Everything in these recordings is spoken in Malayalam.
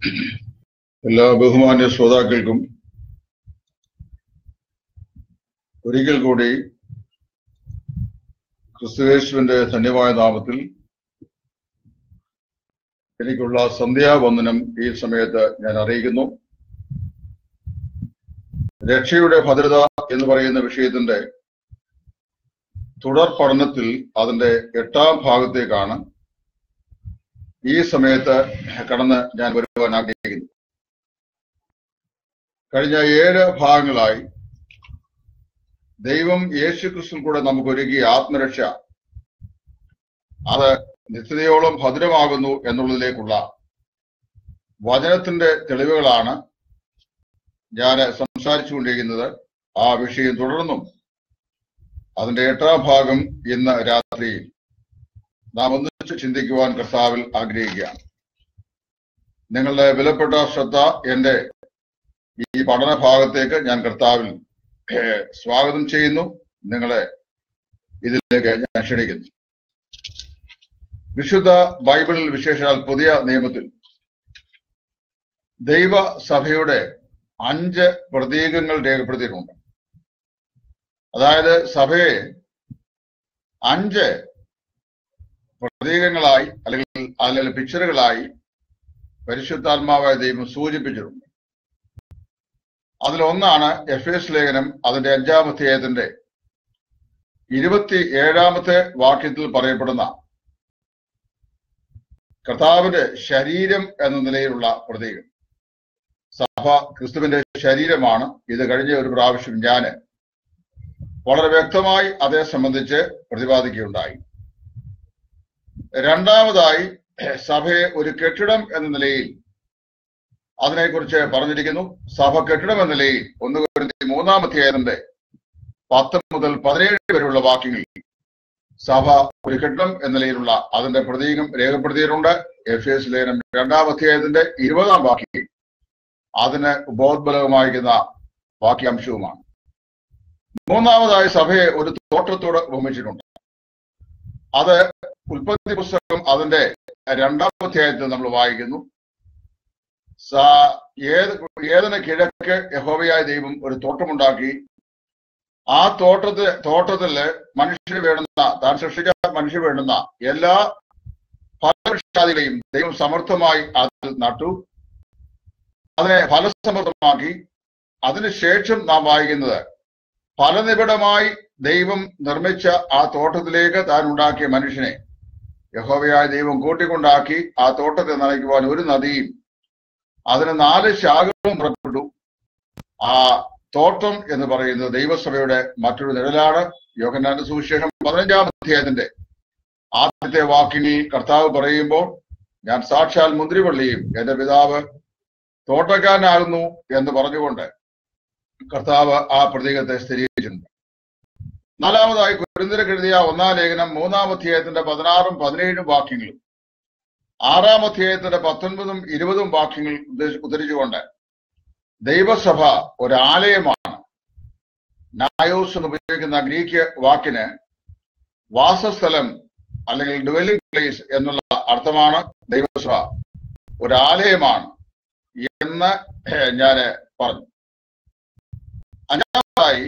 എല്ലാ ബഹുമാന്യ ശ്രോതാക്കൾക്കും ഒരിക്കൽ കൂടി ക്രിസ്തുവേശുവിന്റെ ധന്യമായ നാമത്തിൽ എനിക്കുള്ള സന്ധ്യാവന്ദനം ഈ സമയത്ത് ഞാൻ അറിയിക്കുന്നു രക്ഷയുടെ ഭദ്രത എന്ന് പറയുന്ന വിഷയത്തിന്റെ തുടർ പഠനത്തിൽ അതിന്റെ എട്ടാം ഭാഗത്തേക്കാണ് ഈ സമയത്ത് കടന്ന് ഞാൻ വരുവാൻ ആഗ്രഹിക്കുന്നു കഴിഞ്ഞ ഏഴ് ഭാഗങ്ങളായി ദൈവം യേശു ക്രിസ്തു കൂടെ നമുക്ക് ഒരുക്കിയ ആത്മരക്ഷ അത് നിത്യതയോളം ഭദ്രമാകുന്നു എന്നുള്ളതിലേക്കുള്ള വചനത്തിന്റെ തെളിവുകളാണ് ഞാൻ സംസാരിച്ചുകൊണ്ടിരിക്കുന്നത് ആ വിഷയം തുടർന്നും അതിന്റെ എട്ടാം ഭാഗം ഇന്ന് രാത്രിയിൽ നാം ഒന്നിച്ച് ചിന്തിക്കുവാൻ കർത്താവിൽ ആഗ്രഹിക്കുകയാണ് നിങ്ങളുടെ വിലപ്പെട്ട ശ്രദ്ധ എന്റെ ഈ പഠന ഭാഗത്തേക്ക് ഞാൻ കർത്താവിൽ ഏഹ്, സ്വാഗതം ചെയ്യുന്നു നിങ്ങളെ ഇതിലേക്ക് ഞാൻ ക്ഷണിക്കുന്നു വിശുദ്ധ ബൈബിളിൽ വിശേഷാൽ പുതിയ നിയമത്തിൽ ദൈവസഭയുടെ അഞ്ച് പ്രതീകങ്ങൾ രേഖപ്പെടുത്തിയിട്ടുണ്ട് അതായത് സഭയെ അഞ്ച് പ്രതീകങ്ങളായി അല്ലെങ്കിൽ അല്ലെങ്കിൽ പിക്ചറുകളായി പരിശുദ്ധാത്മാവായ ദൈവം സൂചിപ്പിച്ചിട്ടുണ്ട് അതിലൊന്നാണ് എഫ് എസ് ലേഖനം അതിന്റെ അഞ്ചാം അധ്യായത്തിന്റെ ഇരുപത്തി ഏഴാമത്തെ വാക്യത്തിൽ പറയപ്പെടുന്ന കർത്താവിന്റെ ശരീരം എന്ന നിലയിലുള്ള പ്രതീകം സഭ ക്രിസ്തുവിന്റെ ശരീരമാണ് ഇത് കഴിഞ്ഞ ഒരു പ്രാവശ്യം ഞാന് വളരെ വ്യക്തമായി അതേ സംബന്ധിച്ച് പ്രതിപാദിക്കുകയുണ്ടായി രണ്ടാമതായി സഭയെ ഒരു കെട്ടിടം എന്ന നിലയിൽ അതിനെക്കുറിച്ച് പറഞ്ഞിരിക്കുന്നു സഭ കെട്ടിടം എന്ന നിലയിൽ ഒന്ന് കുറിച്ച് മൂന്നാം അധ്യായത്തിന്റെ പത്ത് മുതൽ പതിനേഴ് വരെയുള്ള വാക്യങ്ങളിൽ സഭ ഒരു കെട്ടിടം എന്ന നിലയിലുള്ള അതിന്റെ പ്രതീകം രേഖപ്പെടുത്തിയിട്ടുണ്ട് എഫ് എസ് ലേഖനം രണ്ടാം അധ്യായത്തിന്റെ ഇരുപതാം വാക്യം അതിന് ഉപോദ്ബലകമായിരിക്കുന്ന വാക്യാംശവുമാണ് മൂന്നാമതായി സഭയെ ഒരു തോട്ടത്തോട് ഉപമിച്ചിട്ടുണ്ട് അത് ഉൽപ്പത്തി പുസ്തകം അതിന്റെ രണ്ടാം അധ്യായത്തിൽ നമ്മൾ വായിക്കുന്നു സ- ഏത് ഏതിന് കിഴക്ക് യഹോവയായ ദൈവം ഒരു തോട്ടമുണ്ടാക്കി ആ തോട്ടത്തിൽ തോട്ടത്തില് മനുഷ്യന് വേണ്ടുന്ന താൻ സൃഷ്ടിച്ച മനുഷ്യന് വേണ്ടുന്ന എല്ലാ ഫലവൃക്ഷാദികളെയും ദൈവം സമർത്ഥമായി അതിൽ നട്ടു അതിനെ ഫലസമൃദ്ധമാക്കി അതിനുശേഷം നാം വായിക്കുന്നത് ഫലനിബിഡമായി ദൈവം നിർമ്മിച്ച ആ തോട്ടത്തിലേക്ക് താൻ ഉണ്ടാക്കിയ മനുഷ്യനെ യഹോവയായ ദൈവം കൂട്ടിക്കൊണ്ടാക്കി ആ തോട്ടത്തെ നനയ്ക്കുവാൻ ഒരു നദിയും അതിന് നാല് ശാഖകളും പുറപ്പെട്ടു ആ തോട്ടം എന്ന് പറയുന്നത് ദൈവസഭയുടെ മറ്റൊരു നിഴലാണ് യോഹന്നാന്റെ സുവിശേഷം പതിനഞ്ചാം അധ്യായത്തിന്റെ ആദ്യത്തെ വാക്കിനിൽ കർത്താവ് പറയുമ്പോൾ ഞാൻ സാക്ഷാൽ മുന്തിരിവള്ളിയും എന്റെ പിതാവ് തോട്ടക്കാരനാകുന്നു എന്ന് പറഞ്ഞുകൊണ്ട് കർത്താവ് ആ പ്രതീകത്തെ സ്ഥിരീകരിച്ചിട്ടുണ്ട് നാലാമതായി കുരുന്നിരക്ക് എഴുതിയ ഒന്നാം ലേഖനം മൂന്നാം അധ്യായത്തിന്റെ പതിനാറും പതിനേഴും വാക്യങ്ങളും ആറാം അധ്യായത്തിന്റെ പത്തൊൻപതും ഇരുപതും വാക്യങ്ങൾ ഉദ്ദേശ- ഉദ്ധരിച്ചുകൊണ്ട് ദൈവസഭ ഒരു ആലയമാണ് നായോസ് എന്ന് ഉപയോഗിക്കുന്ന ഗ്രീക്ക് വാക്കിന് വാസസ്ഥലം അല്ലെങ്കിൽ ഡ്വെല്ലിംഗ് പ്ലേസ് എന്നുള്ള അർത്ഥമാണ് ദൈവസഭ ഒരു ആലയമാണ് എന്ന് ഞാൻ പറഞ്ഞു അഞ്ചാമതായി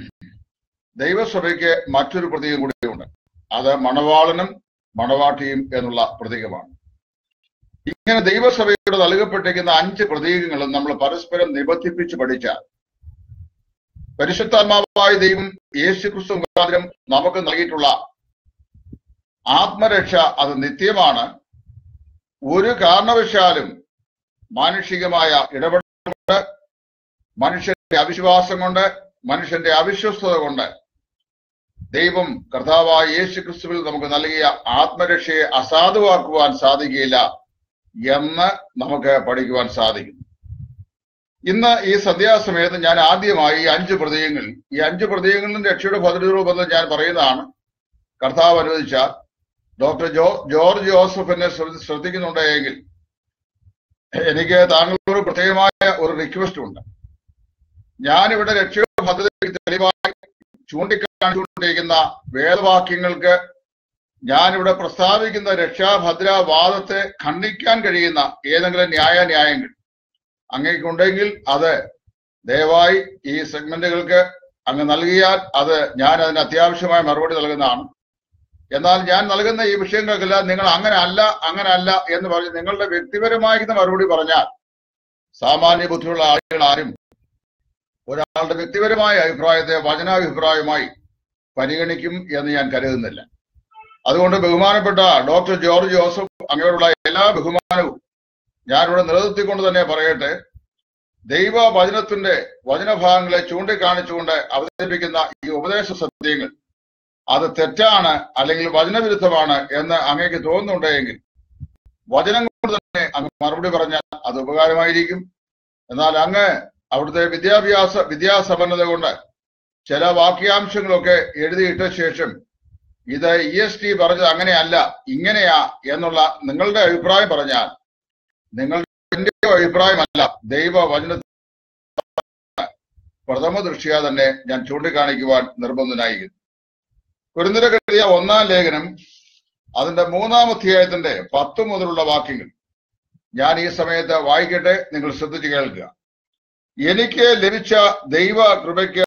ദൈവസഭയ്ക്ക് മറ്റൊരു പ്രതീകം കൂടിയുണ്ട് അത് മണവാളനും മണവാട്ടിയും എന്നുള്ള പ്രതീകമാണ് ഇങ്ങനെ ദൈവസഭയോട് നൽകപ്പെട്ടിരിക്കുന്ന അഞ്ച് പ്രതീകങ്ങളും നമ്മൾ പരസ്പരം നിബന്ധിപ്പിച്ച് പഠിച്ചാൽ പരിശുദ്ധാത്മാവായ ദൈവം യേശു ക്രിസ്തു മുഖാന്തരം നമുക്ക് നൽകിയിട്ടുള്ള ആത്മരക്ഷ അത് നിത്യമാണ് ഒരു കാരണവശാലും മാനുഷികമായ ഇടപെടൽ കൊണ്ട് മനുഷ്യന്റെ അവിശ്വാസം കൊണ്ട് മനുഷ്യന്റെ അവിശ്വസ്തത കൊണ്ട് ദൈവം കർത്താവായ യേശു ക്രിസ്തുവിൽ നമുക്ക് നൽകിയ ആത്മരക്ഷയെ അസാധുവാക്കുവാൻ സാധിക്കുകയില്ല എന്ന് നമുക്ക് പഠിക്കുവാൻ സാധിക്കും ഇന്ന് ഈ സന്ധ്യാസമയത്ത് ഞാൻ ആദ്യമായി ഈ അഞ്ച് പ്രതീകങ്ങൾ ഈ അഞ്ച് പ്രതീകങ്ങളിലും രക്ഷയുടെ ഭദ്രരൂപമെന്ന് ഞാൻ പറയുന്നതാണ് കർത്താവ് അനുവദിച്ചാൽ ഡോക്ടർ ജോ ജോർജ് ജോസഫ് എന്നെ ശ്രദ്ധ- ശ്രദ്ധിക്കുന്നുണ്ടെങ്കിൽ എനിക്ക് താങ്കളോട് പ്രത്യേകമായ ഒരു റിക്വസ്റ്റ് ഉണ്ട് ഞാനിവിടെ രക്ഷയുടെ ഭദ്രതയ്ക്ക് തെളിവായി ചൂണ്ടിക്കാണിച്ചുകൊണ്ടിരിക്കുന്ന വേദവാക്യങ്ങൾക്ക് ഞാനിവിടെ പ്രസ്താവിക്കുന്ന രക്ഷാഭദ്രവാദത്തെ ഖണ്ഡിക്കാൻ കഴിയുന്ന ഏതെങ്കിലും ന്യായ ന്യായങ്ങൾ അങ്ങേക്കുണ്ടെങ്കിൽ അത് ദയവായി ഈ സെഗ്മെന്റുകൾക്ക് അങ്ങ് നൽകിയാൽ അത് ഞാൻ അതിന് അത്യാവശ്യമായ മറുപടി നൽകുന്നതാണ് എന്നാൽ ഞാൻ നൽകുന്ന ഈ വിഷയങ്ങൾക്കെല്ലാം നിങ്ങൾ അങ്ങനെ അല്ല അങ്ങനെ അല്ല എന്ന് പറഞ്ഞ് നിങ്ങളുടെ വ്യക്തിപരമായിരുന്ന മറുപടി പറഞ്ഞാൽ സാമാന്യ ബുദ്ധിയുള്ള ആളുകൾ ആരും ഒരാളുടെ വ്യക്തിപരമായ അഭിപ്രായത്തെ വചനാഭിപ്രായമായി പരിഗണിക്കും എന്ന് ഞാൻ കരുതുന്നില്ല അതുകൊണ്ട് ബഹുമാനപ്പെട്ട ഡോക്ടർ ജോർജ് ജോസഫ് അങ്ങയോടുള്ള എല്ലാ ബഹുമാനവും ഞാനിവിടെ നിലനിർത്തിക്കൊണ്ട് തന്നെ പറയട്ടെ ദൈവ വചനത്തിന്റെ വചനഭാഗങ്ങളെ ചൂണ്ടിക്കാണിച്ചുകൊണ്ട് അവതരിപ്പിക്കുന്ന ഈ ഉപദേശ സത്യങ്ങൾ അത് തെറ്റാണ് അല്ലെങ്കിൽ വചനവിരുദ്ധമാണ് എന്ന് അങ്ങേക്ക് തോന്നുന്നുണ്ടെങ്കിൽ വചനം കൊണ്ട് തന്നെ അങ്ങ് മറുപടി പറഞ്ഞാൽ അത് ഉപകാരമായിരിക്കും എന്നാൽ അങ്ങ് അവിടുത്തെ വിദ്യാഭ്യാസ വിദ്യാസമ്പന്നത കൊണ്ട് ചില വാക്യാംശങ്ങളൊക്കെ എഴുതിയിട്ട ശേഷം ഇത് ഇ എസ് ടി പറഞ്ഞത് അങ്ങനെയല്ല ഇങ്ങനെയാ എന്നുള്ള നിങ്ങളുടെ അഭിപ്രായം പറഞ്ഞാൽ നിങ്ങളുടെ എന്റെ അഭിപ്രായമല്ല ദൈവ വചന പ്രഥമ ദൃഷ്ടിയ തന്നെ ഞാൻ ചൂണ്ടിക്കാണിക്കുവാൻ നിർബന്ധനായിരിക്കുന്നു കുരുന്നിര കരുതിയ ഒന്നാം ലേഖനം അതിന്റെ മൂന്നാം അധ്യായത്തിന്റെ പത്ത് മുതലുള്ള വാക്യങ്ങൾ ഞാൻ ഈ സമയത്ത് വായിക്കട്ടെ നിങ്ങൾ ശ്രദ്ധിച്ചു കേൾക്കുക എനിക്ക് ലഭിച്ച ദൈവ കൃപയ്ക്ക്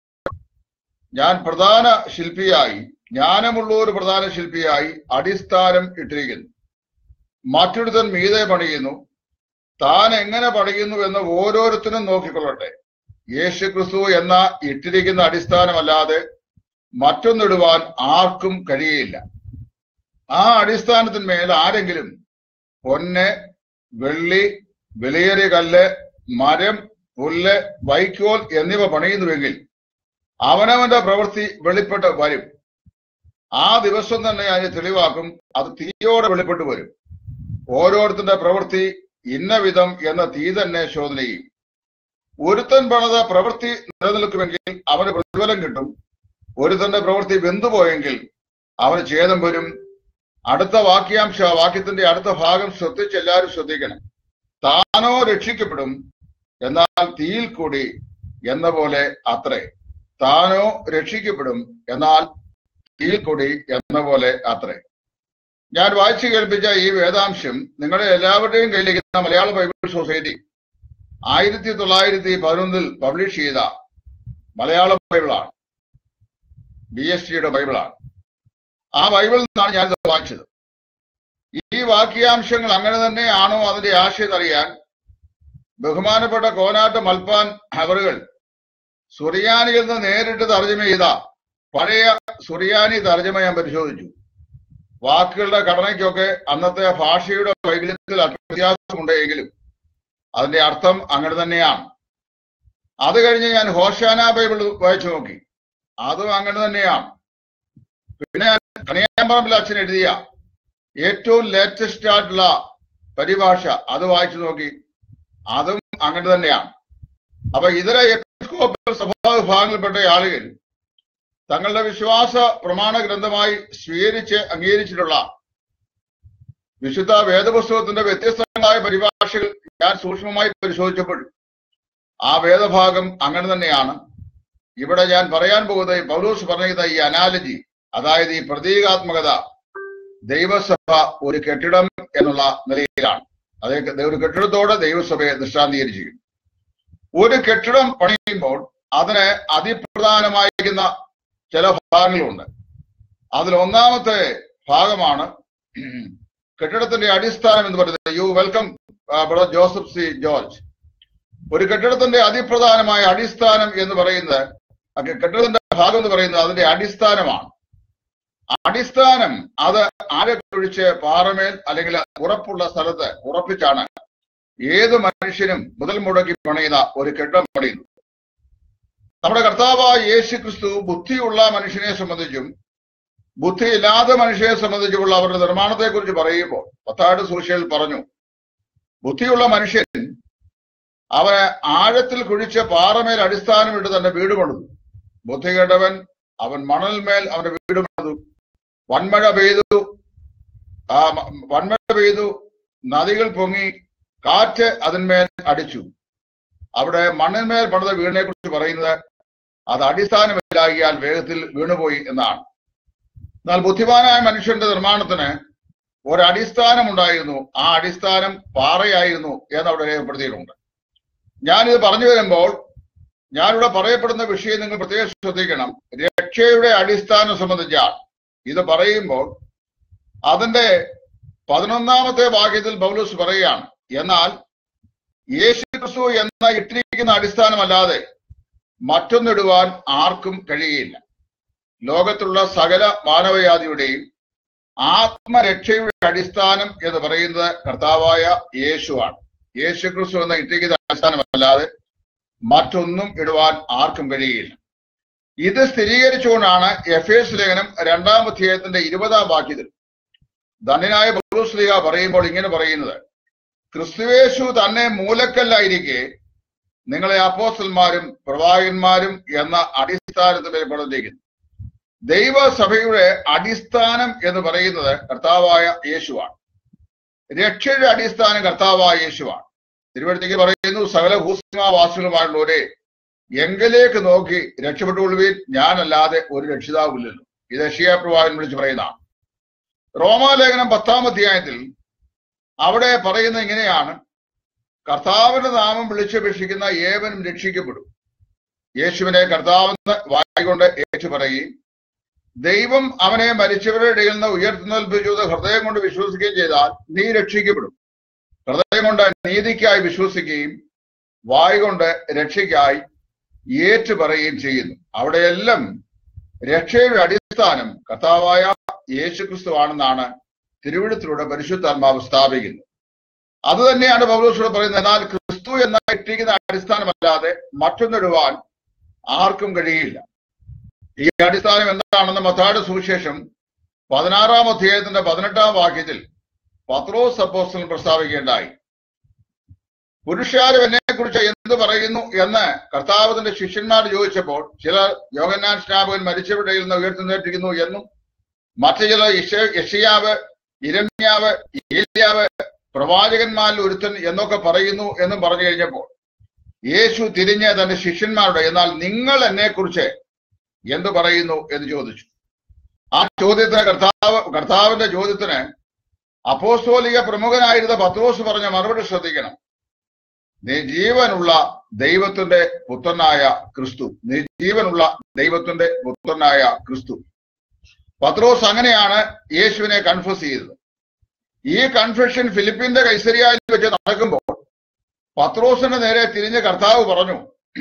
ഞാൻ പ്രധാന ശില്പിയായി ജ്ഞാനമുള്ള ഒരു പ്രധാന ശില്പിയായി അടിസ്ഥാനം ഇട്ടിരിക്കുന്നു മറ്റൊരുത്തൻ മീതെ പണിയുന്നു താൻ എങ്ങനെ പണിയുന്നു എന്ന് ഓരോരുത്തരും നോക്കിക്കൊള്ളട്ടെ യേശു ക്രിസ്തു എന്ന ഇട്ടിരിക്കുന്ന അടിസ്ഥാനമല്ലാതെ മറ്റൊന്നിടുവാൻ ആർക്കും കഴിയില്ല ആ അടിസ്ഥാനത്തിന്മേൽ ആരെങ്കിലും പൊന്ന് വെള്ളി വിലയേറിയ കല്ല് മരം പുല്ല് വൈക്കോൽ എന്നിവ പണിയുന്നുവെങ്കിൽ അവനവന്റെ പ്രവൃത്തി വെളിപ്പെട്ട് വരും ആ ദിവസം തന്നെ അതിന് തെളിവാക്കും അത് തീയോടെ വെളിപ്പെട്ട് വരും ഓരോരുത്തരുടെ പ്രവൃത്തി ഇന്ന വിധം എന്ന തീ തന്നെ ശോധന ചെയ്യും ഒരുത്തൻ പണിത പ്രവൃത്തി നിലനിൽക്കുമെങ്കിൽ അവന് പ്രതിഫലം കിട്ടും ഒരുത്തന്റെ പ്രവൃത്തി വെന്തുപോയെങ്കിൽ അവന് ഛേദം വരും അടുത്ത വാക്യാംശ വാക്യത്തിന്റെ അടുത്ത ഭാഗം ശ്രദ്ധിച്ച് എല്ലാവരും ശ്രദ്ധിക്കണം താനോ രക്ഷിക്കപ്പെടും എന്നാൽ തീയിൽ കൂടി എന്ന പോലെ അത്രേ താനോ രക്ഷിക്കപ്പെടും എന്നാൽ തീയിൽ കൂടി എന്ന പോലെ അത്രേ ഞാൻ വായിച്ചു കേൾപ്പിച്ച ഈ വേദാംശം നിങ്ങളുടെ എല്ലാവരുടെയും കയ്യിലിരിക്കുന്ന മലയാള ബൈബിൾ സൊസൈറ്റി ആയിരത്തി തൊള്ളായിരത്തി പതിനൊന്നിൽ പബ്ലിഷ് ചെയ്ത മലയാള ബൈബിളാണ് ബി എസ് ടിയുടെ ബൈബിളാണ് ആ ബൈബിളിൽ നിന്നാണ് ഞാനിത് വായിച്ചത് ഈ വാക്യാംശങ്ങൾ അങ്ങനെ തന്നെയാണോ അതിന്റെ ആശയം അറിയാൻ ബഹുമാനപ്പെട്ട കോനാട്ട് മൽപ്പാൻ അവറുകൾ സുറിയാനിയിൽ നിന്ന് നേരിട്ട് തർജ്ജമ ചെയ്ത പഴയ സുറിയാനി തർജ്ജമ ഞാൻ പരിശോധിച്ചു വാക്കുകളുടെ ഘടനയ്ക്കൊക്കെ അന്നത്തെ ഭാഷയുടെ വൈകല്യത്തിൽ അല്പ വ്യത്യാസമുണ്ടെങ്കിലും അതിന്റെ അർത്ഥം അങ്ങനെ തന്നെയാണ് അത് കഴിഞ്ഞ് ഞാൻ ഹോഷാന ബൈബിൾ വായിച്ചു നോക്കി അതും അങ്ങനെ തന്നെയാണ് പിന്നെ ഞാൻ കണിയാമ്പറമ്പിൽ അച്ഛൻ എഴുതിയ ഏറ്റവും ലേറ്റസ്റ്റ് ആയിട്ടുള്ള പരിഭാഷ അത് വായിച്ചു നോക്കി അതും അങ്ങനെ തന്നെയാണ് അപ്പൊ ഇതര എപ്പിസ്കോപ്പൽ സഭാ വിഭാഗങ്ങളിൽപ്പെട്ട ആളുകൾ തങ്ങളുടെ വിശ്വാസ പ്രമാണ ഗ്രന്ഥമായി സ്വീകരിച്ച് അംഗീകരിച്ചിട്ടുള്ള വിശുദ്ധ വേദപുസ്തകത്തിന്റെ വ്യത്യസ്തങ്ങളായ പരിഭാഷകൾ ഞാൻ സൂക്ഷ്മമായി പരിശോധിച്ചപ്പോൾ ആ വേദഭാഗം അങ്ങനെ തന്നെയാണ് ഇവിടെ ഞാൻ പറയാൻ പോകുന്ന ഈ പൗലൂസ് പറഞ്ഞ ഈ അനാലജി അതായത് ഈ പ്രതീകാത്മകത ദൈവസഭ ഒരു കെട്ടിടം എന്നുള്ള നിലയിലാണ് അതേ ഒരു കെട്ടിടത്തോടെ ദൈവസഭയെ ദൃഷ്ടാന്തീകരിച്ചിരിക്കുന്നു ഒരു കെട്ടിടം പണിയുമ്പോൾ അതിന് അതിപ്രധാനമായിരിക്കുന്ന ചില ഭാഗങ്ങളുണ്ട് അതിൽ ഒന്നാമത്തെ ഭാഗമാണ് കെട്ടിടത്തിന്റെ അടിസ്ഥാനം എന്ന് പറയുന്നത് you welcome brother Joseph C George ഒരു കെട്ടിടത്തിന്റെ അതിപ്രധാനമായ അടിസ്ഥാനം എന്ന് പറയുന്നത് ആ കെട്ടിടത്തിന്റെ ഭാഗം എന്ന് പറയുന്നത് അതിന്റെ അടിസ്ഥാനമാണ് അടിസ്ഥാനം അത് ആരെ കുഴിച്ച് പാറമേൽ അല്ലെങ്കിൽ ഉറപ്പുള്ള സ്ഥലത്ത് ഉറപ്പിച്ചാണ് ഏത് മനുഷ്യനും മുതൽ മുടക്കി പണിയുന്ന ഒരു കെട്ടിടം പണിയുന്നു നമ്മുടെ കർത്താവായ യേശു ക്രിസ്തു ബുദ്ധിയുള്ള മനുഷ്യനെ സംബന്ധിച്ചും ബുദ്ധിയില്ലാത്ത മനുഷ്യനെ സംബന്ധിച്ചുമുള്ള അവരുടെ നിർമ്മാണത്തെ കുറിച്ച് പറയുമ്പോൾ പത്താട് സൂക്ഷിയിൽ പറഞ്ഞു ബുദ്ധിയുള്ള മനുഷ്യൻ അവന് ആഴത്തിൽ കുഴിച്ച് പാറമേൽ അടിസ്ഥാനമിട്ട് തന്റെ വീട് പണിതു ബുദ്ധി കേട്ടവൻ അവൻ മണൽമേൽ അവന്റെ വീട് പണിതു വൻമഴ പെയ്തു ആ മ- വൻമഴ പെയ്തു നദികൾ പൊങ്ങി കാറ്റ് അതിന്മേൽ അടിച്ചു അവിടെ മണ്ണിന്മേൽ പണിത വീടിനെ കുറിച്ച് പറയുന്നത് അത് അടിസ്ഥാനമില്ലാകിയാൽ വേഗത്തിൽ വീണുപോയി എന്നാണ് എന്നാൽ ബുദ്ധിമാനായ മനുഷ്യന്റെ നിർമ്മാണത്തിന് ഒരടിസ്ഥാനം ഉണ്ടായിരുന്നു ആ അടിസ്ഥാനം പാറയായിരുന്നു എന്ന് അവിടെ രേഖപ്പെടുത്തിയിട്ടുണ്ട് ഞാനിത് പറഞ്ഞു വരുമ്പോൾ ഞാനിവിടെ പറയപ്പെടുന്ന വിഷയം നിങ്ങൾ പ്രത്യേകം ശ്രദ്ധിക്കണം രക്ഷയുടെ അടിസ്ഥാനം സംബന്ധിച്ചാണ് ഇത് പറയുമ്പോൾ അതിന്റെ പതിനൊന്നാമത്തെ വാക്യത്തിൽ പൗലൂസ് പറയുകയാണ് എന്നാൽ യേശു ക്രിസ്തു എന്ന ഇട്ടിരിക്കുന്ന അടിസ്ഥാനമല്ലാതെ മറ്റൊന്നിടുവാൻ ആർക്കും കഴിയുകയില്ല ലോകത്തുള്ള സകല മാനവജാതിയുടെയും ആത്മരക്ഷയുടെ അടിസ്ഥാനം എന്ന് പറയുന്നത് കർത്താവായ യേശുവാണ് യേശു ക്രിസ്തു എന്ന ഇട്ടിരിക്കുന്ന അടിസ്ഥാനമല്ലാതെ മറ്റൊന്നും ഇടുവാൻ ആർക്കും കഴിയുകയില്ല ഇത് സ്ഥിരീകരിച്ചുകൊണ്ടാണ് എഫ് എസ് ലേഖനം രണ്ടാം അധ്യായത്തിന്റെ ഇരുപതാം വാക്യത്തിൽ ധന്യനായ പൗലോസ്ലിഹ പറയുമ്പോൾ ഇങ്ങനെ പറയുന്നത് ക്രിസ്തുവേശു തന്നെ മൂലക്കല്ലായിരിക്കെ നിങ്ങളെ അപ്പോസ്റ്റന്മാരും പ്രവാചകന്മാരും എന്ന അടിസ്ഥാനത്തിൽ ഏർപ്പെടുത്തിയിരിക്കുന്നു ദൈവസഭയുടെ അടിസ്ഥാനം എന്ന് പറയുന്നത് കർത്താവായ യേശുവാണ് രക്ഷയുടെ അടിസ്ഥാനം കർത്താവായ യേശുവാണ് തിരുവനന്തപുരത്തേക്ക് പറയുന്നു സകല ഭൂസ്മാവാസികളുമായുള്ളവരെ എങ്കിലേക്ക് നോക്കി രക്ഷപ്പെട്ടുകൊള്ളുവീൻ ഞാനല്ലാതെ ഒരു രക്ഷിതാവില്ലല്ലോ ഇത് യഷിയാ പ്രവാചകൻ വിളിച്ച് പറയുന്നതാണ് റോമാലേഖനം പത്താം അധ്യായത്തിൽ അവിടെ പറയുന്നത് ഇങ്ങനെയാണ് കർത്താവിന്റെ നാമം വിളിച്ചപേക്ഷിക്കുന്ന ഏവനും രക്ഷിക്കപ്പെടും യേശുവിനെ കർത്താവെന്ന് വായിക്കൊണ്ട് ഏറ്റു പറയുകയും ദൈവം അവനെ മരിച്ചവരുടെ ഇടയിൽ നിന്ന് ഉയർത്തുന്നേൽപ്പിച്ചു ഹൃദയം കൊണ്ട് വിശ്വസിക്കുകയും ചെയ്താൽ നീ രക്ഷിക്കപ്പെടും ഹൃദയം കൊണ്ട് നീതിക്കായി വിശ്വസിക്കുകയും വായ് കൊണ്ട് രക്ഷയ്ക്കായി ഏറ്റു പറയുകയും ചെയ്യുന്നു അവിടെയെല്ലാം രക്ഷയുടെ അടിസ്ഥാനം കർത്താവായ യേശുക്രിസ്തു ആണെന്നാണ് തിരുവിഴത്തിലൂടെ പരിശുദ്ധാത്മാവ് സ്ഥാപിക്കുന്നത് അത് തന്നെയാണ് പൗലോസോട് പറയുന്നത് എന്നാൽ ക്രിസ്തു എന്ന ഇട്ടിരിക്കുന്ന അടിസ്ഥാനമല്ലാതെ മറ്റൊന്നിടുവാൻ ആർക്കും കഴിയില്ല ഈ അടിസ്ഥാനം എന്താണെന്ന് മത്താട് സുവിശേഷം പതിനാറാം അധ്യായത്തിന്റെ പതിനെട്ടാം വാക്യത്തിൽ പത്രോസ് അപ്പോസ്റ്റലൻ പ്രസ്താവിക്കേണ്ടായി പുരുഷാരം എന്നെ കുറിച്ച് എന്ത് പറയുന്നു എന്ന് കർത്താവതിന്റെ ശിഷ്യന്മാർ ചോദിച്ചപ്പോൾ ചിലർ യോഗന്നാൻ സ്നാപകൻ മരിച്ചവരുടെ നിന്ന് ഉയർത്തുന്നേറ്റിരിക്കുന്നു എന്നും മറ്റു ചിലർ യശ- യശയാവ് ഇരമ്യാവ് ഏലിയാവ് പ്രവാചകന്മാരിൽ ഒരുത്തൻ എന്നൊക്കെ പറയുന്നു എന്നും പറഞ്ഞു കഴിഞ്ഞപ്പോൾ യേശു തിരിഞ്ഞ് തന്റെ ശിഷ്യന്മാരുടെ എന്നാൽ നിങ്ങൾ എന്നെ കുറിച്ച് എന്ത് പറയുന്നു എന്ന് ചോദിച്ചു ആ ചോദ്യത്തിന് കർത്താവ് കർത്താവിന്റെ ചോദ്യത്തിന് അപ്പോസ്തോലിക പ്രമുഖനായിരുന്ന പത്രോസ് പറഞ്ഞ മറുപടി ശ്രദ്ധിക്കണം നീ ജീവനുള്ള ദൈവത്തിന്റെ പുത്രനായ ക്രിസ്തു നീ ജീവനുള്ള ദൈവത്തിന്റെ പുത്രനായ ക്രിസ്തു പത്രോസ് അങ്ങനെയാണ് യേശുവിനെ കൺഫ്യൂസ് ചെയ്തത് ഈ കൺഫ്യൂഷൻ ഫിലിപ്പിന്റെ കൈസരിയായിൽ വെച്ച് നടക്കുമ്പോൾ പത്രോസിന്റെ നേരെ തിരിഞ്ഞ് കർത്താവ് പറഞ്ഞു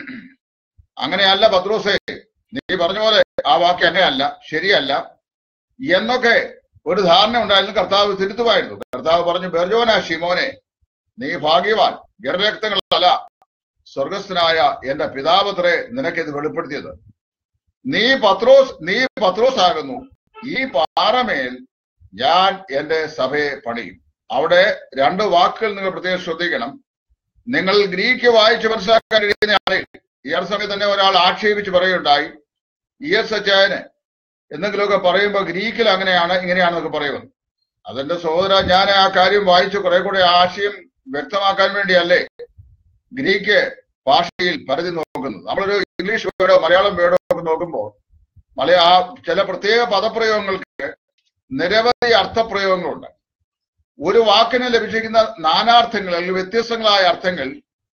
അങ്ങനെയല്ല പത്രോസേ നീ പറഞ്ഞ പോലെ ആ വാക്ക് അങ്ങനെയല്ല ശരിയല്ല എന്നൊക്കെ ഒരു ധാരണ ഉണ്ടായിരുന്നു കർത്താവ് തിരുത്തുമായിരുന്നു കർത്താവ് പറഞ്ഞു ബെർജോന ഷിമോനെ നീ ഭാഗ്യവാൻ ജഡരക്തങ്ങളല്ല സ്വർഗസ്ഥനായ എന്റെ പിതാപത്രേ നിനക്കിത് വെളിപ്പെടുത്തിയത് നീ പത്രോസ് നീ പത്രോസ് ആകുന്നു ഈ പാറമേൽ ഞാൻ എന്റെ സഭയെ പണിയും അവിടെ രണ്ട് വാക്കുകൾ നിങ്ങൾ പ്രത്യേകം ശ്രദ്ധിക്കണം നിങ്ങൾ ഗ്രീക്ക് വായിച്ച് മനസ്സിലാക്കാൻ കഴിയുന്ന ആളെ ഈ അടുത്ത സമയത്ത് തന്നെ ഒരാൾ ആക്ഷേപിച്ച് പറയുണ്ടായി ഇ എസ് അച്ചായന് എന്തെങ്കിലുമൊക്കെ പറയുമ്പോൾ ഗ്രീക്കിൽ അങ്ങനെയാണ് ഇങ്ങനെയാണെന്നൊക്കെ പറയുമെന്ന് അതെന്റെ സഹോദര ഞാൻ ആ കാര്യം വായിച്ച് കുറെ കൂടെ ആശയം വ്യക്തമാക്കാൻ വേണ്ടിയല്ലേ ഗ്രീക്ക് ഭാഷയിൽ പരിധി നോക്കുന്നത് നമ്മളൊരു ഇംഗ്ലീഷ് വേർഡോ മലയാളം വേർഡോ ഒക്കെ നോക്കുമ്പോൾ മലയാ ആ ചില പ്രത്യേക പദപ്രയോഗങ്ങൾക്ക് നിരവധി അർത്ഥപ്രയോഗങ്ങളുണ്ട് ഒരു വാക്കിന് ലഭിച്ചിരിക്കുന്ന നാനാർത്ഥങ്ങൾ അല്ലെങ്കിൽ വ്യത്യസ്തങ്ങളായ അർത്ഥങ്ങൾ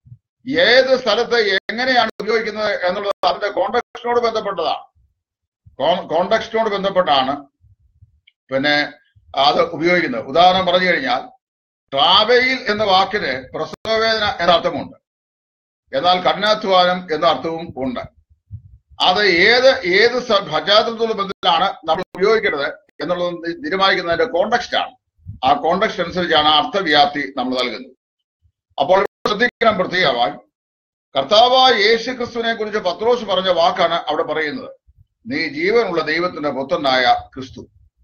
ഏത് സ്ഥലത്ത് എങ്ങനെയാണ് ഉപയോഗിക്കുന്നത് എന്നുള്ളത് അതിന്റെ കോണ്ടക്സ്റ്റിനോട് ബന്ധപ്പെട്ടതാണ് കോണ്ടക്സ്റ്റിനോട് ബന്ധപ്പെട്ടാണ് പിന്നെ അത് ഉപയോഗിക്കുന്നത് ഉദാഹരണം പറഞ്ഞു കഴിഞ്ഞാൽ ട്രാവയിൽ എന്ന വാക്കിന് പ്രസവവേദന എന്ന അർത്ഥമുണ്ട് എന്നാൽ കഠിനാധ്വാനം എന്ന അർത്ഥവും ഉണ്ട് അത് ഏത് ഏത് സ- പശ്ചാത്തലത്തോട് ബന്ധത്തിലാണ് നമ്മൾ ഉപയോഗിക്കുന്നത് എന്നുള്ളത് തീരുമാനിക്കുന്നതിന്റെ കോണ്ടക്സ്റ്റ് ആണ് ആ കോണ്ടക്സ്റ്റ് അനുസരിച്ചാണ് ആ അർത്ഥവ്യാപ്തി നമ്മൾ നൽകുന്നത് അപ്പോൾ ഇവിടെ ശ്രദ്ധിക്കണം പ്രത്യേകമായി കർത്താവായ യേശു ക്രിസ്തുവിനെ കുറിച്ച് പത്രോസ് പറഞ്ഞ വാക്കാണ് അവിടെ പറയുന്നത് നീ ജീവനുള്ള ദൈവത്തിന്റെ പുത്രനായ ക്രിസ്തു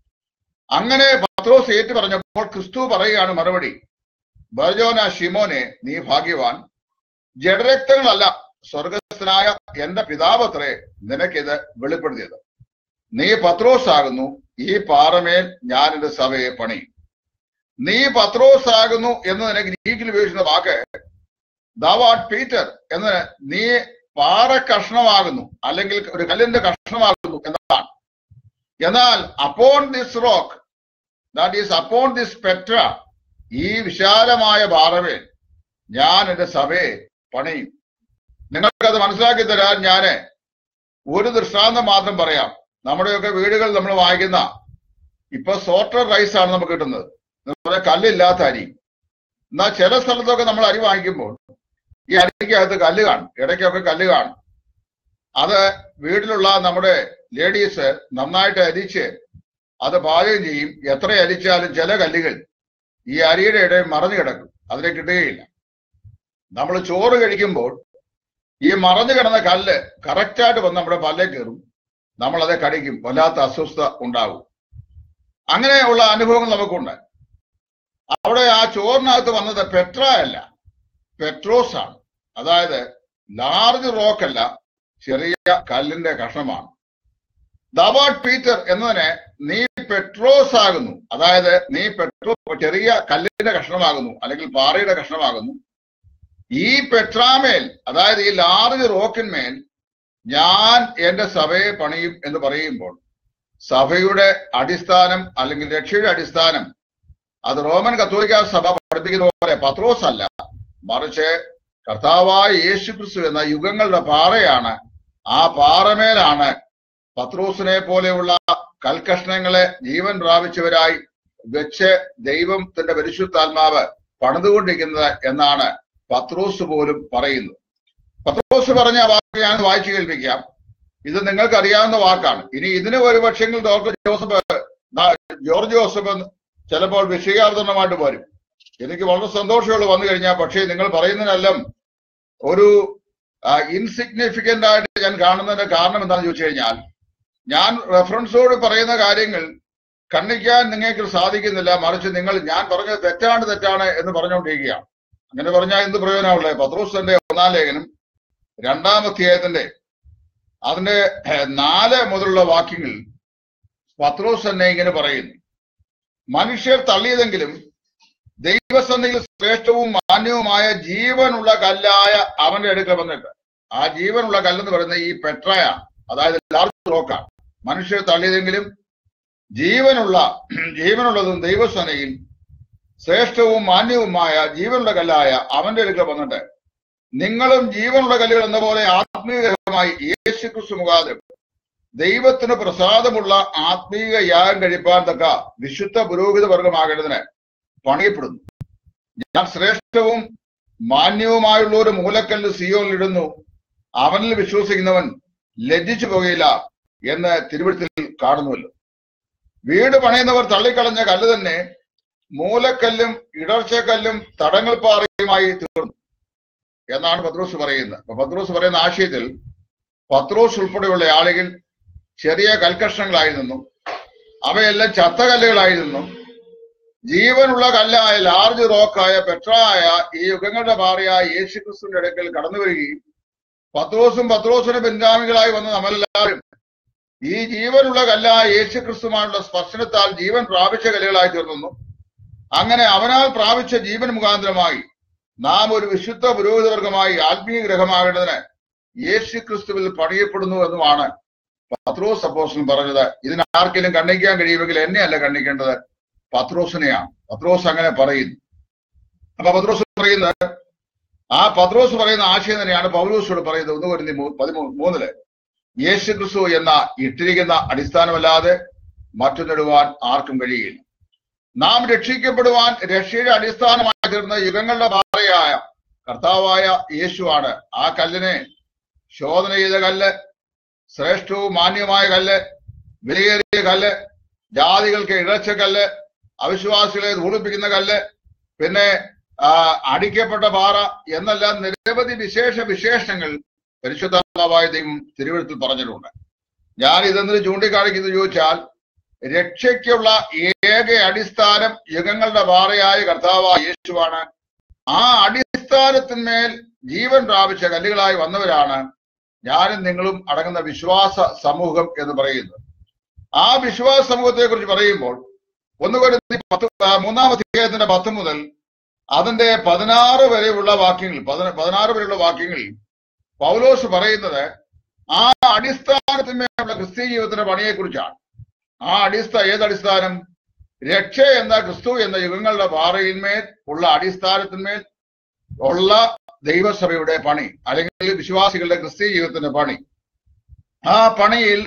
അങ്ങനെ പത്രോസ് ഏറ്റു പറഞ്ഞപ്പോൾ ക്രിസ്തു പറയുകയാണ് മറുപടി ബർജോന ഷിമോനെ നീ ഭാഗ്യവാൻ ജഡരക്തങ്ങളല്ല സ്വർഗസ്ഥനായ എന്റെ പിതാവത്രേ നിനക്കിത് വെളിപ്പെടുത്തിയത് നീ പത്രോസ് ആകുന്നു ഈ പാറമേൽ ഞാൻ എന്റെ സഭയെ പണിയും നീ പത്രോസ് ആകുന്നു എന്നതിന് ഗ്രീക്കിൽ ഉപയോഗിക്കുന്ന വാക്ക് ദാവാട്ട് പീറ്റർ എന്ന് നീ പാറ കഷ്ണമാകുന്നു അല്ലെങ്കിൽ ഒരു കല്ലിന്റെ കഷ്ണമാകുന്നു എന്നതാണ് എന്നാൽ upon this rock that is upon this പെട്ര ഈ വിശാലമായ പാറമേൽ ഞാൻ എന്റെ സഭയെ പണിയും നിങ്ങൾക്കത് മനസ്സിലാക്കി തരാൻ ഞാന് ഒരു ദൃഷ്ടാന്തം മാത്രം പറയാം നമ്മുടെയൊക്കെ വീടുകൾ നമ്മൾ വാങ്ങിക്കുന്ന ഇപ്പൊ സോർട്ടർ റൈസ് ആണ് നമുക്ക് കിട്ടുന്നത് എന്ന് പറഞ്ഞാൽ കല്ലില്ലാത്ത അരി എന്നാൽ ചില സ്ഥലത്തൊക്കെ നമ്മൾ അരി വാങ്ങിക്കുമ്പോൾ ഈ അരിക്കകത്ത് കല്ല് കാണും ഇടയ്ക്കൊക്കെ കല്ല് കാണും അത് വീട്ടിലുള്ള നമ്മുടെ ലേഡീസ് നന്നായിട്ട് അരിച്ച് അത് പാചകം ചെയ്യും എത്ര അരിച്ചാലും ചില കല്ലുകൾ ഈ അരിയുടെ ഇടയിൽ മറഞ്ഞു കിടക്കും അതിനെ കിട്ടുകയില്ല നമ്മൾ ചോറ് കഴിക്കുമ്പോൾ ഈ മറഞ്ഞു കിടന്ന കല്ല് കറക്റ്റായിട്ട് വന്ന് നമ്മുടെ പല്ലേ കയറും നമ്മൾ അത് കടിക്കും വല്ലാത്ത അസ്വസ്ഥത ഉണ്ടാകും അങ്ങനെയുള്ള അനുഭവങ്ങൾ നമുക്കുണ്ട് അവിടെ ആ ചോറിനകത്ത് വന്നത് പെട്ര അല്ല പെട്രോസ് ആണ് അതായത് ലാർജ് റോക്ക് അല്ല ചെറിയ കല്ലിന്റെ കഷ്ണമാണ് ദവാട്ട് പീറ്റർ എന്നതിന് നീ പെട്രോസ് ആകുന്നു അതായത് നീ പെട്രോ ചെറിയ കല്ലിന്റെ കഷ്ണമാകുന്നു അല്ലെങ്കിൽ പാറയുടെ കഷ്ണമാകുന്നു ഈ പെട്രാമേൽ അതായത് ഈ ലാർജ് റോക്കിന്മേൽ ഞാൻ എന്റെ സഭയെ പണിയും എന്ന് പറയുമ്പോൾ സഭയുടെ അടിസ്ഥാനം അല്ലെങ്കിൽ രക്ഷയുടെ അടിസ്ഥാനം അത് റോമൻ കത്തോലിക്ക സഭ പഠിപ്പിക്കുന്ന പോലെ പത്രോസ് അല്ല മറിച്ച് കർത്താവായ യേശു ക്രിസ്തു എന്ന യുഗങ്ങളുടെ പാറയാണ് ആ പാറമേലാണ് പത്രോസിനെ പോലെയുള്ള കൽക്കഷ്ണങ്ങളെ ജീവൻ പ്രാപിച്ചവരായി വെച്ച് ദൈവത്തിന്റെ പരിശുദ്ധാത്മാവ് പണിതുകൊണ്ടിരിക്കുന്നത് എന്നാണ് പത്രോസ് പോലും പറയുന്നത് പത്രോസ് പറഞ്ഞ ആ വാക്ക് ഞാൻ വായിച്ചു കേൾപ്പിക്കാം ഇത് നിങ്ങൾക്ക് അറിയാവുന്ന വാക്കാണ് ഇനി ഇതിന് ഒരു പക്ഷെങ്കിൽ ഡോക്ടർ ജോസഫ് ന- ജോർജ് ജോസഫ് ചിലപ്പോൾ വിഷയാർദ്ധനമായിട്ട് വരും എനിക്ക് വളരെ സന്തോഷമുള്ള വന്നു കഴിഞ്ഞാൽ പക്ഷേ നിങ്ങൾ പറയുന്നതിനെല്ലാം ഒരു ഇൻസിഗ്നിഫിക്കന്റ് ആയിട്ട് ഞാൻ കാണുന്നതിന്റെ കാരണം എന്താണെന്ന് ചോദിച്ചു കഴിഞ്ഞാൽ ഞാൻ റെഫറൻസോട് പറയുന്ന കാര്യങ്ങൾ കണ്ണിക്കാൻ നിങ്ങൾക്ക് സാധിക്കുന്നില്ല മറിച്ച് നിങ്ങൾ ഞാൻ പറഞ്ഞത് തെറ്റാണ് തെറ്റാണ് എന്ന് പറഞ്ഞുകൊണ്ടിരിക്കുകയാണ് അങ്ങനെ പറഞ്ഞാൽ എന്ത് പ്രയോജനമുള്ളത് പത്രോസിന്റെ ഒന്നാം ലേഖനം രണ്ടാം അധ്യായത്തിന്റെ അതിന്റെ ഏഹ്, നാല് മുതലുള്ള വാക്യങ്ങൾ പത്രോസ് തന്നെ ഇങ്ങനെ പറയുന്നു മനുഷ്യർ തള്ളിയതെങ്കിലും ദൈവസന്നിധിയിൽ ശ്രേഷ്ഠവും മാന്യവുമായ ജീവനുള്ള കല്ലായ അവന്റെ അടുക്കൽ വന്നിട്ട് ആ ജീവനുള്ള കല്ലെന്ന് പറയുന്നത് ഈ പെട്രയാണ് അതായത് ലാർജ് റോക്കാണ് മനുഷ്യർ തള്ളിയതെങ്കിലും ജീവനുള്ള ജീവനുള്ളതും ദൈവസനയിൽ ശ്രേഷ്ഠവും മാന്യവുമായ ജീവനുള്ള കല്ലായ അവന്റെ അടുക്കൽ വന്നിട്ട് നിങ്ങളും ജീവനുള്ള കല്ലുകൾ എന്ന പോലെ ആത്മീയമായി യേശു ക്രിസ്തു മുഖാന്തരം ദൈവത്തിന് പ്രസാദമുള്ള ആത്മീയ യാഗം കഴിപ്പാൻ തക്ക വിശുദ്ധ പുരോഹിത വർഗമാകേണ്ടതിന് പണിയപ്പെടുന്നു ഞാൻ ശ്രേഷ്ഠവും മാന്യവുമായുള്ള ഒരു മൂലക്കല്ല് സിയോനിൽ ഇടുന്നു അവനിൽ വിശ്വസിക്കുന്നവൻ ലജ്ജിച്ചു പോകുകയില്ല എന്ന് തിരുവഴുത്തിൽ കാണുന്നുവല്ലോ വീട് പണിയുന്നവർ തള്ളിക്കളഞ്ഞ കല്ല് തന്നെ മൂലക്കല്ലും ഇടർച്ചക്കല്ലും തടങ്ങൾ പാറയുമായി തീർന്നു എന്നാണ് പത്രോസ് പറയുന്നത് അപ്പൊ പത്രോസ് പറയുന്ന ആശയത്തിൽ പത്രോസ് ഉൾപ്പെടെയുള്ള ആളുകൾ ചെറിയ കൽക്കഷ്ണങ്ങളായിരുന്നു അവയെല്ലാം ചത്ത കല്ലുകളായിരുന്നു ജീവനുള്ള കല്ലായ ലാർജ് റോക്കായ പെട്രായ ഈ യുഗങ്ങളുടെ പാറയായ യേശുക്രിസ്തുവിന്റെ അടുക്കൽ കടന്നു വരികയും പത്രോസും പത്രോസിന് പിൻഗാമികളായി വന്ന നമ്മളെല്ലാവരും ഈ ജീവനുള്ള കല്ലായ യേശുക്രിസ്തുമായുള്ള സ്പർശനത്താൽ ജീവൻ പ്രാപിച്ച കല്ലുകളായി തീർന്നു അങ്ങനെ അവനാൽ പ്രാപിച്ച ജീവൻ മുഖാന്തരമായി നാം ഒരു വിശുദ്ധ പുരോഹിതവർഗമായി ആത്മീയ ഗ്രഹമാകേണ്ടതിന് യേശു ക്രിസ്തുവിൽ പണിയപ്പെടുന്നു എന്നുമാണ് പത്രോസ് അപ്പോസ്റ്റലൻ പറഞ്ഞത് ഇതിന് ആർക്കെങ്കിലും കണ്ണിക്കാൻ കഴിയുമെങ്കിൽ എന്നെയല്ല കണ്ണിക്കേണ്ടത് പത്രോസിനെയാണ് പത്രോസ് അങ്ങനെ പറയുന്നു അപ്പൊ പത്രോസ് പറയുന്നത് ആ പത്രോസ് പറയുന്ന ആശയം തന്നെയാണ് പൗലോസോട് പറയുന്നത് ഒന്ന് വരുന്ന പതിമൂന്ന് മൂന്നില് യേശു ക്രിസ്തു എന്ന ഇട്ടിരിക്കുന്ന അടിസ്ഥാനമല്ലാതെ മറ്റൊന്നിടുവാൻ ആർക്കും കഴിയില്ല നാം രക്ഷിക്കപ്പെടുവാൻ രക്ഷയുടെ അടിസ്ഥാനമായി തീർന്ന യുഗങ്ങളുടെ പാറയായ കർത്താവായ യേശുവാണ് ആ കല്ലിനെ ശോധന ചെയ്ത കല്ല് ശ്രേഷ്ഠവും മാന്യമായ കല്ല് വിലയേറിയ കല്ല് ജാതികൾക്ക് ഇഴച്ച കല്ല് അവിശ്വാസികളെ ധൂളിപ്പിക്കുന്ന കല്ല് പിന്നെ ആ, അടിക്കപ്പെട്ട പാറ എന്നെല്ലാം നിരവധി വിശേഷ വിശേഷങ്ങൾ പരിശുദ്ധാത്മാവായ ദൈവം തിരുവഴുത്തിൽ പറഞ്ഞിട്ടുണ്ട് ഞാൻ ഇതെന്തിന് ചൂണ്ടിക്കാണിക്കുന്നത് ചോദിച്ചാൽ രക്ഷയ്ക്കുള്ള ഏക അടിസ്ഥാനം യുഗങ്ങളുടെ പാറയായ കർത്താവായ യേശുവാണ് ആ അടിസ്ഥാനത്തിന്മേൽ ജീവൻ പ്രാപിച്ച കല്ലുകളായി വന്നവരാണ് ഞാനും നിങ്ങളും അടങ്ങുന്ന വിശ്വാസ സമൂഹം എന്ന് പറയുന്നത് ആ വിശ്വാസ സമൂഹത്തെ കുറിച്ച് പറയുമ്പോൾ ഒന്ന് കൊരിന്തി പത്ത് ആ, മൂന്നാം അധ്യായത്തിന്റെ പത്ത് മുതൽ അതിന്റെ പതിനാറ് വരെയുള്ള വാക്യങ്ങൾ പതിന- പതിനാറ് വരെയുള്ള വാക്യങ്ങളിൽ പൗലോസ് പറയുന്നത് ആ അടിസ്ഥാനത്തിന്മേലുള്ള ക്രിസ്ത്യ ജീവിതത്തിന്റെ പണിയെ കുറിച്ചാണ് ആ അടിസ്ഥാന ഏത് അടിസ്ഥാനം രക്ഷ എന്ന ക്രിസ്തു എന്ന യുഗങ്ങളുടെ പാറയിന്മേൽ ഉള്ള അടിസ്ഥാനത്തിന്മേൽ ഉള്ള ദൈവസഭയുടെ പണി അല്ലെങ്കിൽ വിശ്വാസികളുടെ ക്രിസ്തീയ ജീവിതത്തിന്റെ പണി ആ പണിയിൽ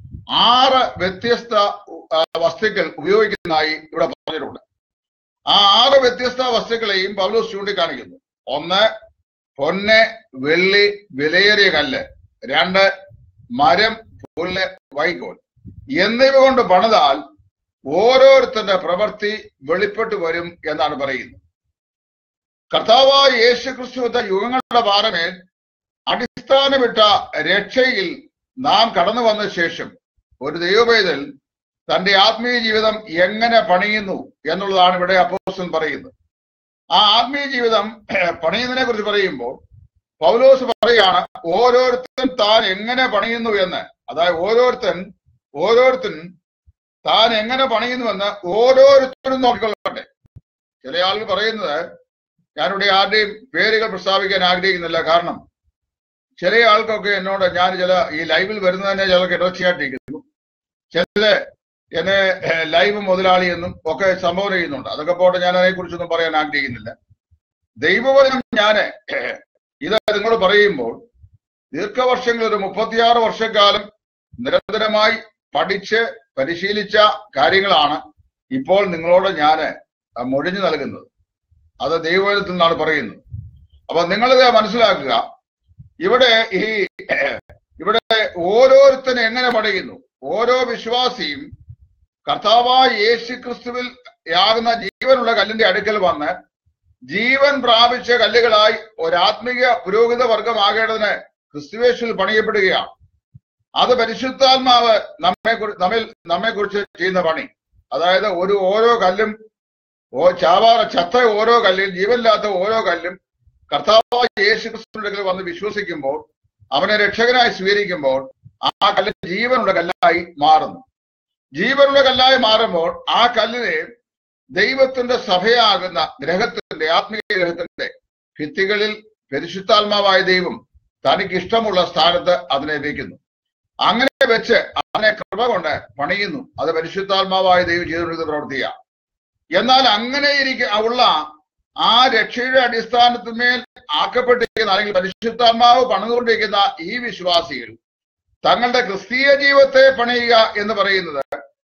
ആറ് വ്യത്യസ്ത ആ, വസ്തുക്കൾ ഉപയോഗിക്കുന്നതായി ഇവിടെ പറഞ്ഞിട്ടുണ്ട് ആ ആറ് വ്യത്യസ്ത വസ്തുക്കളെയും പൗലോസ് ചൂണ്ടിക്കാണിക്കുന്നു ഒന്ന് പൊന്ന് വെള്ളി വിലയേറിയ കല്ല് രണ്ട് മരം പുല്ല് വൈക്കോൽ എന്നിവ കൊണ്ട് പണിതാൽ ഓരോരുത്തരുടെ പ്രവൃത്തി വെളിപ്പെട്ടു വരും എന്നാണ് പറയുന്നത് കർത്താവായ യേശു ക്രിസ്തു എന്ന യുഗങ്ങളുടെ പാറമേൽ അടിസ്ഥാനമിട്ട രക്ഷയിൽ നാം കടന്നു വന്ന ശേഷം ഒരു ദൈവപേതൽ തന്റെ ആത്മീയ ജീവിതം എങ്ങനെ പണിയുന്നു എന്നുള്ളതാണ് ഇവിടെ അപ്പോസ്റ്റൻ പറയുന്നത് ആ ആത്മീയ ജീവിതം പണിയുന്നതിനെ കുറിച്ച് പറയുമ്പോൾ പൗലോസ് പറയാണ് ഓരോരുത്തൻ താൻ എങ്ങനെ പണിയുന്നു എന്ന് അതായത് ഓരോരുത്തൻ ഓരോരുത്തൻ താൻ എങ്ങനെ പണിയുന്നുവെന്ന് ഓരോരുത്തരും നോക്കിക്കൊള്ളട്ടെ ചില ആളുകൾ പറയുന്നത് ഞാനിവിടെ ആരുടെയും പേരുകൾ പ്രസ്താവിക്കാൻ ആഗ്രഹിക്കുന്നില്ല കാരണം ചില ആൾക്കൊക്കെ എന്നോട് ഞാൻ ചില ഈ ലൈവിൽ വരുന്നതിനെ ചിലർക്ക് ഇടർച്ചയായിട്ടിരിക്കുന്നു ചില എന്നെ ഏഹ്, ലൈവ് മുതലാളി എന്നും ഒക്കെ സംഭാവന ചെയ്യുന്നുണ്ട് അതൊക്കെ പോട്ടെ ഞാൻ അതിനെ കുറിച്ചൊന്നും പറയാൻ ആഗ്രഹിക്കുന്നില്ല ദൈവവചനം ഞാന് ഏഹ്, ഇത് നിങ്ങളോട് പറയുമ്പോൾ ദീർഘവർഷങ്ങൾ ഒരു മുപ്പത്തിയാറ് വർഷക്കാലം നിരന്തരമായി പഠിച്ച് പരിശീലിച്ച കാര്യങ്ങളാണ് ഇപ്പോൾ നിങ്ങളോട് ഞാൻ മൊഴിഞ്ഞു നൽകുന്നത് അത് ദൈവവചനത്തിൽ നിന്നാണ് പറയുന്നത് അപ്പൊ നിങ്ങളിത് മനസ്സിലാക്കുക ഇവിടെ ഈ ഇവിടെ ഓരോരുത്തരും എങ്ങനെ പഠിക്കുന്നു ഓരോ വിശ്വാസിയും കർത്താവായ യേശു ക്രിസ്തുവിൽ യാകുന്ന ജീവനുള്ള കല്ലിന്റെ അടുക്കൽ വന്ന് ജീവൻ പ്രാപിച്ച കല്ലുകളായി ഒരാത്മിക പുരോഹിത വർഗമാകേണ്ടതിന് ക്രിസ്തുവേശുവിൽ പണിയപ്പെടുകയാണ് അത് പരിശുദ്ധാത്മാവ് നമ്മെ നമ്മിൽ നമ്മെ കുറിച്ച് ചെയ്യുന്ന പണി അതായത് ഒരു ഓരോ കല്ലും ഓ ചാവാറ ചത്ത ഓരോ കല്ലും ജീവനില്ലാത്ത ഓരോ കല്ലും കർത്താവായ യേശു ക്രിസ്തുവിന്റെ അടുക്കൽ വന്ന് വിശ്വസിക്കുമ്പോൾ അവനെ രക്ഷകനായി സ്വീകരിക്കുമ്പോൾ ആ കല്ല് ജീവനുള്ള കല്ലായി മാറുന്നു ജീവനുള്ള കല്ലായി മാറുമ്പോൾ ആ കല്ലിനെ ദൈവത്തിന്റെ സഭയാകുന്ന ഗ്രഹത്തിന്റെ ആത്മീയ ഗ്രഹത്തിന്റെ ഭിത്തികളിൽ പരിശുദ്ധാത്മാവായ ദൈവം തനിക്ക് ഇഷ്ടമുള്ള സ്ഥാനത്ത് അതിനെ വയ്ക്കുന്നു അങ്ങനെ വെച്ച് അതിനെ കൃപ കൊണ്ട് പണിയുന്നു അത് പരിശുദ്ധാത്മാവായ ദൈവം ചെയ്തുകൊണ്ടിരുന്ന പ്രവൃത്തിയാണ് എന്നാൽ അങ്ങനെ ഇരിക്ക ഉള്ള ആ രക്ഷയുടെ അടിസ്ഥാനത്തിന്മേൽ ആക്കപ്പെട്ടിരിക്കുന്ന അല്ലെങ്കിൽ പരിശുദ്ധാത്മാവ് പണിതുകൊണ്ടിരിക്കുന്ന ഈ വിശ്വാസികൾ തങ്ങളുടെ ക്രിസ്തീയ ജീവിതത്തെ പണിയുക എന്ന് പറയുന്നത്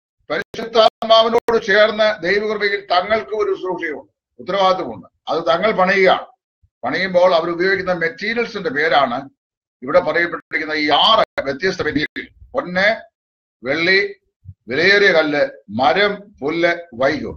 പരിശുദ്ധാത്മാവിനോട് ചേർന്ന് ദൈവകൃപയിൽ തങ്ങൾക്ക് ഒരു ശുശ്രൂഷയുണ്ട് ഉത്തരവാദിത്വമുണ്ട് അത് തങ്ങൾ പണിയുകയാണ് പണിയുമ്പോൾ അവർ ഉപയോഗിക്കുന്ന മെറ്റീരിയൽസിന്റെ പേരാണ് ഇവിടെ പറയപ്പെട്ടിരിക്കുന്ന ഈ ആറ് വ്യത്യസ്ത മെറ്റീരിയൽ പൊന്ന് വെള്ളി വിലയേറിയ കല്ല് മരം പുല്ല് വൈകോൽ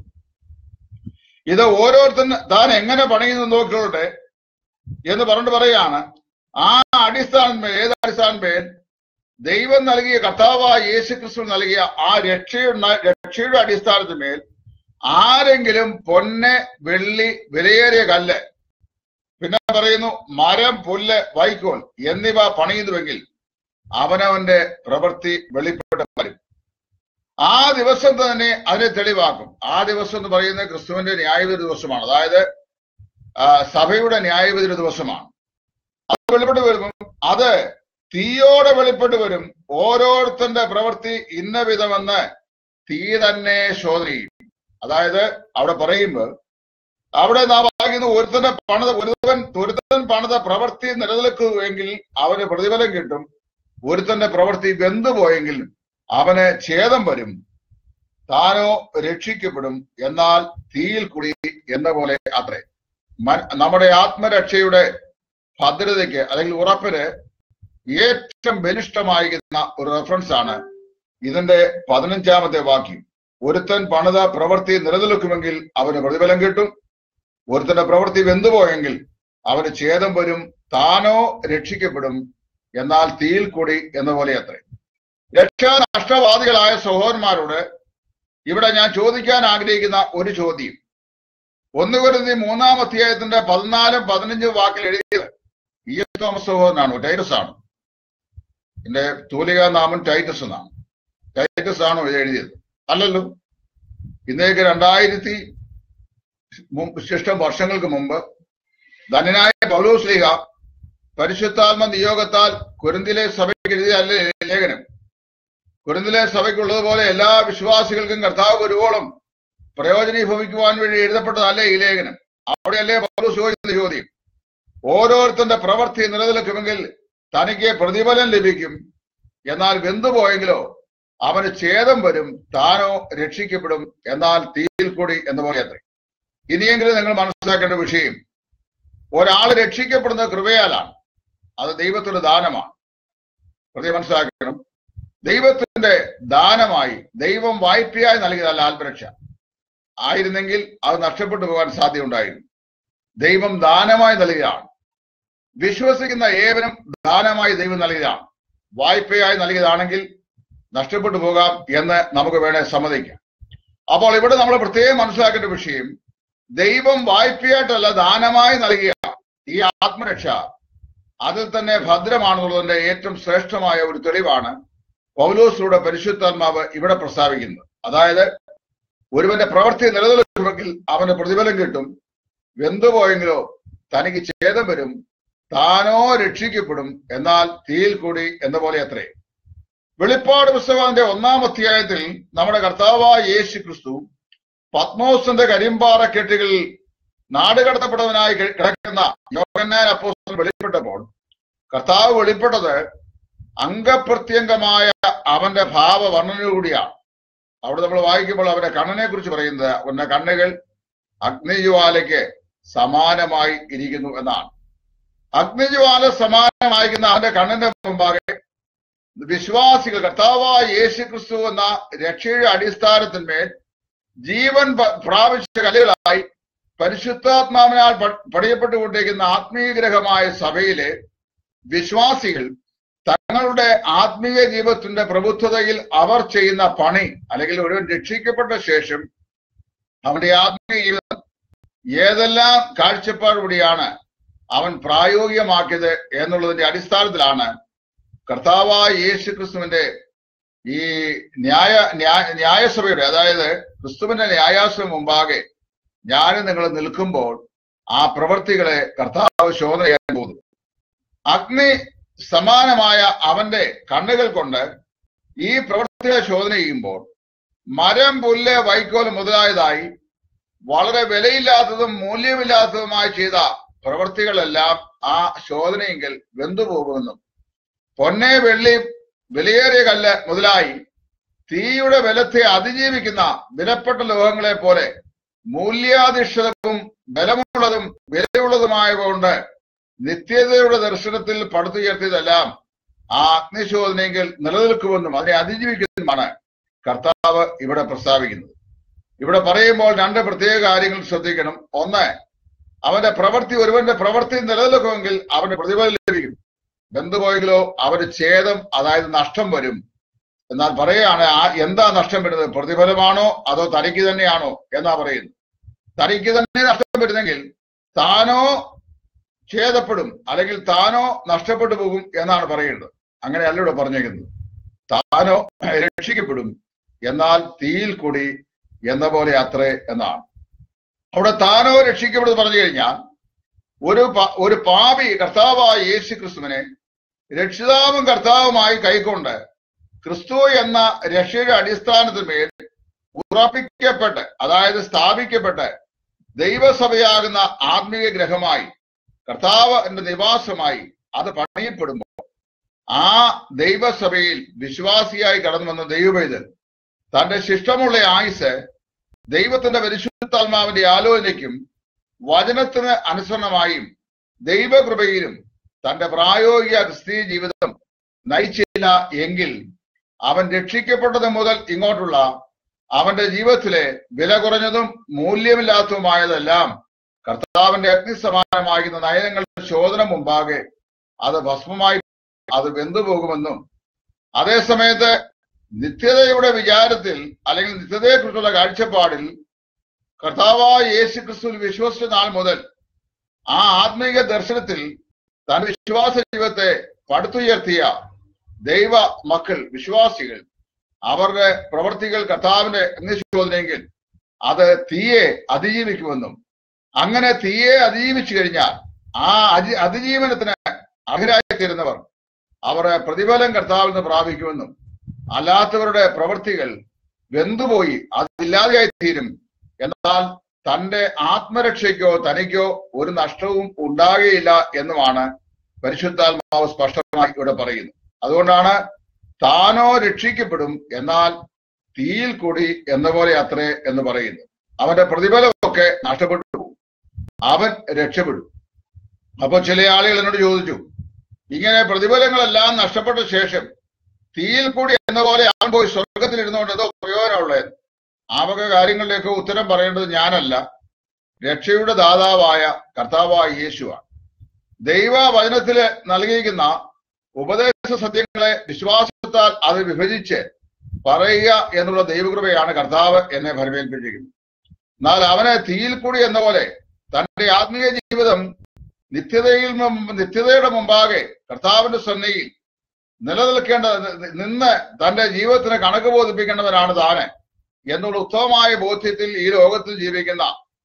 ഇത് ഓരോരുത്തരും താൻ എങ്ങനെ പണിയുന്നു നോക്കിയോട്ടെ എന്ന് പറഞ്ഞിട്ട് പറയാണ് ആ അടിസ്ഥാനമേൽ ഏത് അടിസ്ഥാനമേൽ ദൈവം നൽകിയ കർത്താവായ യേശു ക്രിസ്തു നൽകിയ ആ രക്ഷയുടെ രക്ഷയുടെ അടിസ്ഥാനത്തിന്മേൽ ആരെങ്കിലും പൊന്ന് വെള്ളി വിലയേറിയ കല്ല് പിന്നെ പറയുന്നു മരം പുല്ല് വൈക്കോൽ എന്നിവ പണിയുന്നുവെങ്കിൽ അവനവന്റെ പ്രവൃത്തി വെളിപ്പെട്ട് വരും ആ ദിവസം തന്നെ അതിനെ തെളിവാക്കും ആ ദിവസം എന്ന് പറയുന്നത് ക്രിസ്തുവിന്റെ ന്യായവിധി ദിവസമാണ് അതായത് ആ, സഭയുടെ ന്യായവിധി ദിവസമാണ് അത് വെളിപ്പെട്ട് വരുമ്പോൾ അത് തീയോടെ വെളിപ്പെട്ട് വരും ഓരോരുത്തന്റെ പ്രവൃത്തി ഇന്ന വിധമെന്ന് തീ തന്നെ ശോധന ചെയ്യും അതായത് അവിടെ പറയുമ്പോൾ അവിടെ നാം വായിക്കുന്ന ഒരുത്തന്റെ പണിത ഒരുത്തൻ ഒരുത്തൻ പണിത പ്രവൃത്തി നിലനിൽക്കുമെങ്കിൽ അവന് പ്രതിഫലം കിട്ടും ഒരുത്തന്റെ പ്രവൃത്തി വെന്തുപോയെങ്കിൽ അവന് ഛേദം വരും താനോ രക്ഷിക്കപ്പെടും എന്നാൽ തീയിൽ കുടി എന്ന പോലെ അത്രേ മ- നമ്മുടെ ആത്മരക്ഷയുടെ ഭദ്രതയ്ക്ക് അല്ലെങ്കിൽ ഉറപ്പിന് ഏറ്റവും ബലിഷ്ഠമായിരിക്കുന്ന ഒരു റെഫറൻസ് ആണ് ഇതിന്റെ പതിനഞ്ചാമത്തെ വാക്യം ഒരുത്തൻ പണിത പ്രവൃത്തി നിലനിൽക്കുമെങ്കിൽ അവന് പ്രതിഫലം കിട്ടും ഒരുത്തന്റെ പ്രവൃത്തി വെന്തുപോയെങ്കിൽ അവന് ഛേദം വരും താനോ രക്ഷിക്കപ്പെടും എന്നാൽ തീയിൽ കൂടി എന്ന പോലെ അത്രേ രക്ഷാ നഷ്ടവാദികളായ സഹോദരന്മാരോട് ഇവിടെ ഞാൻ ചോദിക്കാൻ ആഗ്രഹിക്കുന്ന ഒരു ചോദ്യം ഒന്ന് കരുതി മൂന്നാം അധ്യായത്തിന്റെ പതിനാലും പതിനഞ്ചും വാക്കിൽ എഴുതിയത് ഇ എസ് തോമസ് സഹോദരനാണ് ടൈറ്റസ് ആണ് എന്റെ തൂലിക നാമൻ ടൈറ്റസ് എന്നാണ് ടൈറ്റസ് ആണോ ഇത് എഴുതിയത് അല്ലല്ലോ ഇന്നേക്ക് രണ്ടായിരത്തി മുമ്പ് ശിഷ്ടം വർഷങ്ങൾക്ക് മുമ്പ് ധനനായ പൗലോസ്ലിഹ പരിശുദ്ധാത്മ നിയോഗത്താൽ കുരുന്തിലെ സഭയ്ക്ക് എഴുതിയ അല്ല ലേഖനം കുരുന്നിലെ സഭയ്ക്കുള്ളതുപോലെ എല്ലാ വിശ്വാസികൾക്കും കർത്താവ് വരുവോളം പ്രയോജനീഭവിക്കുവാൻ വേണ്ടി എഴുതപ്പെട്ടതല്ലേ ഈ ലേഖനം അവിടെയല്ലേ പൗലോസ് ചോദിക്കുന്ന ചോദ്യം ഓരോരുത്തന്റെ പ്രവൃത്തി നിലനിൽക്കുമെങ്കിൽ തനിക്ക് പ്രതിഫലം ലഭിക്കും എന്നാൽ വെന്തുപോയെങ്കിലോ അവന് ഛേദം വരും താനോ രക്ഷിക്കപ്പെടും എന്നാൽ തീയിൽ കൂടി എന്ന പോലെ അത്രേ ഇനിയെങ്കിലും നിങ്ങൾ മനസ്സിലാക്കേണ്ട വിഷയം ഒരാൾ രക്ഷിക്കപ്പെടുന്നത് കൃപയാലാണ് അത് ദൈവത്തിന്റെ ദാനമാണ് പ്രതി മനസ്സിലാക്കണം ദൈവത്തിന്റെ ദാനമായി ദൈവം വായ്പയായി നൽകിയതല്ല ആത്മരക്ഷ ആയിരുന്നെങ്കിൽ അത് നഷ്ടപ്പെട്ടു പോകാൻ സാധ്യതയുണ്ടായിരുന്നു ദൈവം ദാനമായി നൽകിയതാണ് വിശ്വസിക്കുന്ന ഏവനും ദാനമായി ദൈവം നൽകിയതാണ് വായ്പയായി നൽകിയതാണെങ്കിൽ നഷ്ടപ്പെട്ടു പോകാം എന്ന് നമുക്ക് വേണേ സമ്മതിക്കാം അപ്പോൾ ഇവിടെ നമ്മൾ പ്രത്യേകം മനസ്സിലാക്കേണ്ട വിഷയം ദൈവം വായ്പയായിട്ടല്ല ദാനമായി നൽകിയ ഈ ആത്മരക്ഷ അതിൽ തന്നെ ഭദ്രമാണെന്നുള്ളതിന്റെ ഏറ്റവും ശ്രേഷ്ഠമായ ഒരു തെളിവാണ് പൗലോസിലൂടെ പരിശുദ്ധാത്മാവ് ഇവിടെ പ്രസ്താവിക്കുന്നത് അതായത് ഒരുവന്റെ പ്രവൃത്തി നിലനിൽക്കുമെങ്കിൽ അവന് പ്രതിഫലം കിട്ടും വെന്തുപോയെങ്കിലോ തനിക്ക് ഛേദം വരും താനോ രക്ഷിക്കപ്പെടും എന്നാൽ തീയിൽ കൂടി എന്ന പോലെ അത്രേ വെളിപ്പാട് പുസ്തകത്തിന്റെ ഒന്നാം അധ്യായത്തിൽ നമ്മുടെ കർത്താവായ യേശു ക്രിസ്തു പത്മോസിന്റെ കരിമ്പാറ കെട്ടുകളിൽ നാടുകടത്തപ്പെട്ടവനായി കി- കിടക്കുന്ന യോഗന്നാൻ അപ്പോസ്തലൻ വെളിപ്പെട്ടപ്പോൾ കർത്താവ് വെളിപ്പെട്ടത് അംഗപ്രത്യംഗമായ അവന്റെ ഭാവവർണ്ണനയോടുകൂടിയാണ് അവിടെ നമ്മൾ വായിക്കുമ്പോൾ അവന്റെ കണ്ണനെ കുറിച്ച് പറയുന്നത് അവന്റെ കണ്ണുകൾ അഗ്നിജ്വാലയ്ക്ക് സമാനമായി ഇരിക്കുന്നു എന്നാണ് അഗ്നിജ്വാല സമാനമായിരിക്കുന്ന അവന്റെ കണ്ണിന്റെ മുമ്പാകെ വിശ്വാസികൾ കർത്താവായ യേശു ക്രിസ്തു എന്ന രക്ഷയുടെ അടിസ്ഥാനത്തിന്മേൽ ജീവൻ പ- പ്രാപിച്ച കലകളായി പരിശുദ്ധാത്മാവിനാൽ പ- പണിയപ്പെട്ടുകൊണ്ടിരിക്കുന്ന ആത്മീയഗ്രഹമായ സഭയിലെ വിശ്വാസികൾ തങ്ങളുടെ ആത്മീയ ജീവിതത്തിന്റെ പ്രബുദ്ധതയിൽ അവർ ചെയ്യുന്ന പണി അല്ലെങ്കിൽ ഒരുവൻ രക്ഷിക്കപ്പെട്ട ശേഷം അവന്റെ ആത്മീയ ജീവിതം ഏതെല്ലാം കാഴ്ചപ്പാടുകൂടിയാണ് അവൻ പ്രായോഗികമാക്കിയത് എന്നുള്ളതിന്റെ അടിസ്ഥാനത്തിലാണ് കർത്താവായ യേശു ക്രിസ്തുവിന്റെ ഈ ന്യായ ന്യായ- ന്യായസഭയുടെ അതായത് ക്രിസ്തുവിന്റെ ന്യായാസനം മുമ്പാകെ ഞാനും നിങ്ങൾ നിൽക്കുമ്പോൾ ആ പ്രവൃത്തികളെ കർത്താവ് ശോധന ചെയ്യാൻ പോകുന്നു അഗ്നി സമാനമായ അവന്റെ കണ്ണുകൾ കൊണ്ട് ഈ പ്രവൃത്തിയെ ശോധന ചെയ്യുമ്പോൾ മരം പുല്ല് വൈക്കോൽ മുതലായതായി വളരെ വിലയില്ലാത്തതും മൂല്യമില്ലാത്തതുമായി ചെയ്ത പ്രവൃത്തികളെല്ലാം ആ ശോധനയെങ്കിൽ വെന്തുപോകുമെന്നും പൊന്നെ വെള്ളി വിലയേറിയ കല്ല് മുതലായി തീയുടെ ബലത്തെ അതിജീവിക്കുന്ന വിലപ്പെട്ട ലോഹങ്ങളെ പോലെ മൂല്യാധിഷ്ഠിതവും ബലമുള്ളതും വിലയുള്ളതുമായവ കൊണ്ട് നിത്യതയുടെ ദർശനത്തിൽ പടുത്തുയർത്തിയതെല്ലാം ആ അഗ്നിശോധനയെങ്കിൽ നിലനിൽക്കുമെന്നും അതിനെ അതിജീവിക്കുന്നതുമാണ് കർത്താവ് ഇവിടെ പ്രസ്താവിക്കുന്നത് ഇവിടെ പറയുമ്പോൾ രണ്ട് പ്രത്യേക കാര്യങ്ങൾ ശ്രദ്ധിക്കണം ഒന്ന് അവന്റെ പ്രവൃത്തി ഒരുവന്റെ പ്രവൃത്തി നിലനിൽക്കുമെങ്കിൽ അവന് പ്രതിഫലം ലഭിക്കും ബന്ധുപോയെങ്കിലോ അവന് ഛേദം അതായത് നഷ്ടം വരും എന്നാൽ പറയുകയാണ് ആ എന്താ നഷ്ടം വരുന്നത് പ്രതിഫലമാണോ അതോ തനിക്ക് തന്നെയാണോ എന്നാ പറയുന്നത് തനിക്ക് തന്നെ നഷ്ടം വരുന്നെങ്കിൽ താനോ ഛേദപ്പെടും അല്ലെങ്കിൽ താനോ നഷ്ടപ്പെട്ടു പോകും എന്നാണ് പറയുന്നത് അങ്ങനെയല്ല ഇവിടെ പറഞ്ഞേക്കുന്നത് താനോ രക്ഷിക്കപ്പെടും എന്നാൽ തീയിൽ കൂടി എന്ന പോലെ അത്രേ എന്നാണ് അവിടെ താനോ രക്ഷിക്കപ്പെടും പറഞ്ഞു കഴിഞ്ഞാൽ ഒരു പ- ഒരു പാപി കർത്താവായ യേശു ക്രിസ്തുവിനെ രക്ഷിതാവും കർത്താവുമായി കൈക്കൊണ്ട് ക്രിസ്തു എന്ന രക്ഷയുടെ അടിസ്ഥാനത്തിന്മേൽ ഉറപ്പിക്കപ്പെട്ട് അതായത് സ്ഥാപിക്കപ്പെട്ട് ദൈവസഭയാകുന്ന ആത്മീയ ഗ്രഹമായി കർത്താവിന്റെ നിവാസമായി അത് പണിയപ്പെടുമ്പോൾ ആ ദൈവസഭയിൽ വിശ്വാസിയായി കടന്നു വന്ന ദൈവപൈതൽ തന്റെ ശിഷ്ടമുള്ള ആയുസ് ദൈവത്തിന്റെ പരിശുദ്ധാത്മാവിന്റെ ആലോചനയ്ക്കും വചനത്തിന് അനുസരണമായും ദൈവകൃപയിലും തന്റെ പ്രായോഗിക ക്രിസ്തീയ ജീവിതം നയിച്ചില്ല എങ്കിൽ അവൻ രക്ഷിക്കപ്പെട്ടത് മുതൽ ഇങ്ങോട്ടുള്ള അവന്റെ ജീവിതത്തിലെ വില കുറഞ്ഞതും മൂല്യമില്ലാത്തതുമായതെല്ലാം കർത്താവിന്റെ അഗ്നിസമാനമാകുന്ന നയനങ്ങളുടെ ശോധന മുമ്പാകെ അത് ഭസ്മമായി അത് വെന്തുപോകുമെന്നും അതേസമയത്ത് നിത്യതയുടെ വിചാരത്തിൽ അല്ലെങ്കിൽ നിത്യതയെക്കുറിച്ചുള്ള കാഴ്ചപ്പാടിൽ കർത്താവായ യേശു ക്രിസ്തുവിൽ വിശ്വസിച്ച നാൾ മുതൽ ആ ആത്മീക ദർശനത്തിൽ തന്റെ വിശ്വാസ ജീവിതത്തെ പടുത്തുയർത്തിയ ദൈവ മക്കൾ വിശ്വാസികൾ അവരുടെ പ്രവർത്തികൾ കർത്താവിന്റെ അഗ്നിശോധനയെങ്കിൽ അത് തീയെ അതിജീവിക്കുമെന്നും അങ്ങനെ തീയെ അതിജീവിച്ചു കഴിഞ്ഞാൽ ആ അതി അതിജീവനത്തിന് അർഹരായി തീരുന്നവർ അവർ പ്രതിഫലം കർത്താവിൽ നിന്ന് പ്രാപിക്കുമെന്നും അല്ലാത്തവരുടെ പ്രവൃത്തികൾ വെന്തുപോയി അതില്ലാതെയായി തീരും എന്നാൽ തന്റെ ആത്മരക്ഷയ്ക്കോ തനിക്കോ ഒരു നഷ്ടവും ഉണ്ടാകുകയില്ല എന്നുമാണ് പരിശുദ്ധാത്മാവ് സ്പഷ്ടമായി ഇവിടെ പറയുന്നത് അതുകൊണ്ടാണ് താനോ രക്ഷിക്കപ്പെടും എന്നാൽ തീയിൽ കൂടി എന്ന പോലെ അത്രേ എന്ന് പറയുന്നു അവന്റെ പ്രതിഫലമൊക്കെ നഷ്ടപ്പെട്ടു പോകും അവൻ രക്ഷപ്പെടും അപ്പൊ ചില ആളുകൾ എന്നോട് ചോദിച്ചു ഇങ്ങനെ പ്രതിഫലങ്ങളെല്ലാം നഷ്ടപ്പെട്ട ശേഷം തീയിൽ കൂടി എന്ന പോലെ അവൻ പോയി സ്വർഗത്തിൽ ഇരുന്നുകൊണ്ട് ഏതോ പ്രയോജനമുള്ളത് ആ വക കാര്യങ്ങളിലേക്ക് ഉത്തരം പറയേണ്ടത് ഞാനല്ല രക്ഷയുടെ ദാതാവായ കർത്താവായ യേശുവാണ് ദൈവവചനത്തില് നൽകിയിരിക്കുന്ന ഉപദേശ സത്യങ്ങളെ വിശ്വാസത്താൽ അത് വിഭജിച്ച് പറയുക എന്നുള്ള ദൈവകൃപയാണ് കർത്താവ് എന്നെ ഫലമേൽപ്പിച്ചിരിക്കുന്നത് എന്നാൽ അവനെ തീയിൽ കൂടി എന്ന പോലെ തന്റെ ആത്മീയ ജീവിതം നിത്യതയിൽ മുമ്പ് നിത്യതയുടെ മുമ്പാകെ കർത്താവിന്റെ സന്നിധിയിൽ നിലനിൽക്കേണ്ട നിന്ന് തന്റെ ജീവിതത്തിന് കണക്ക് ബോധിപ്പിക്കേണ്ടവനാണ് താന് എന്നുള്ള ഉത്തമമായ ബോധ്യത്തിൽ ഈ ലോകത്തിൽ ജീവിക്കുന്ന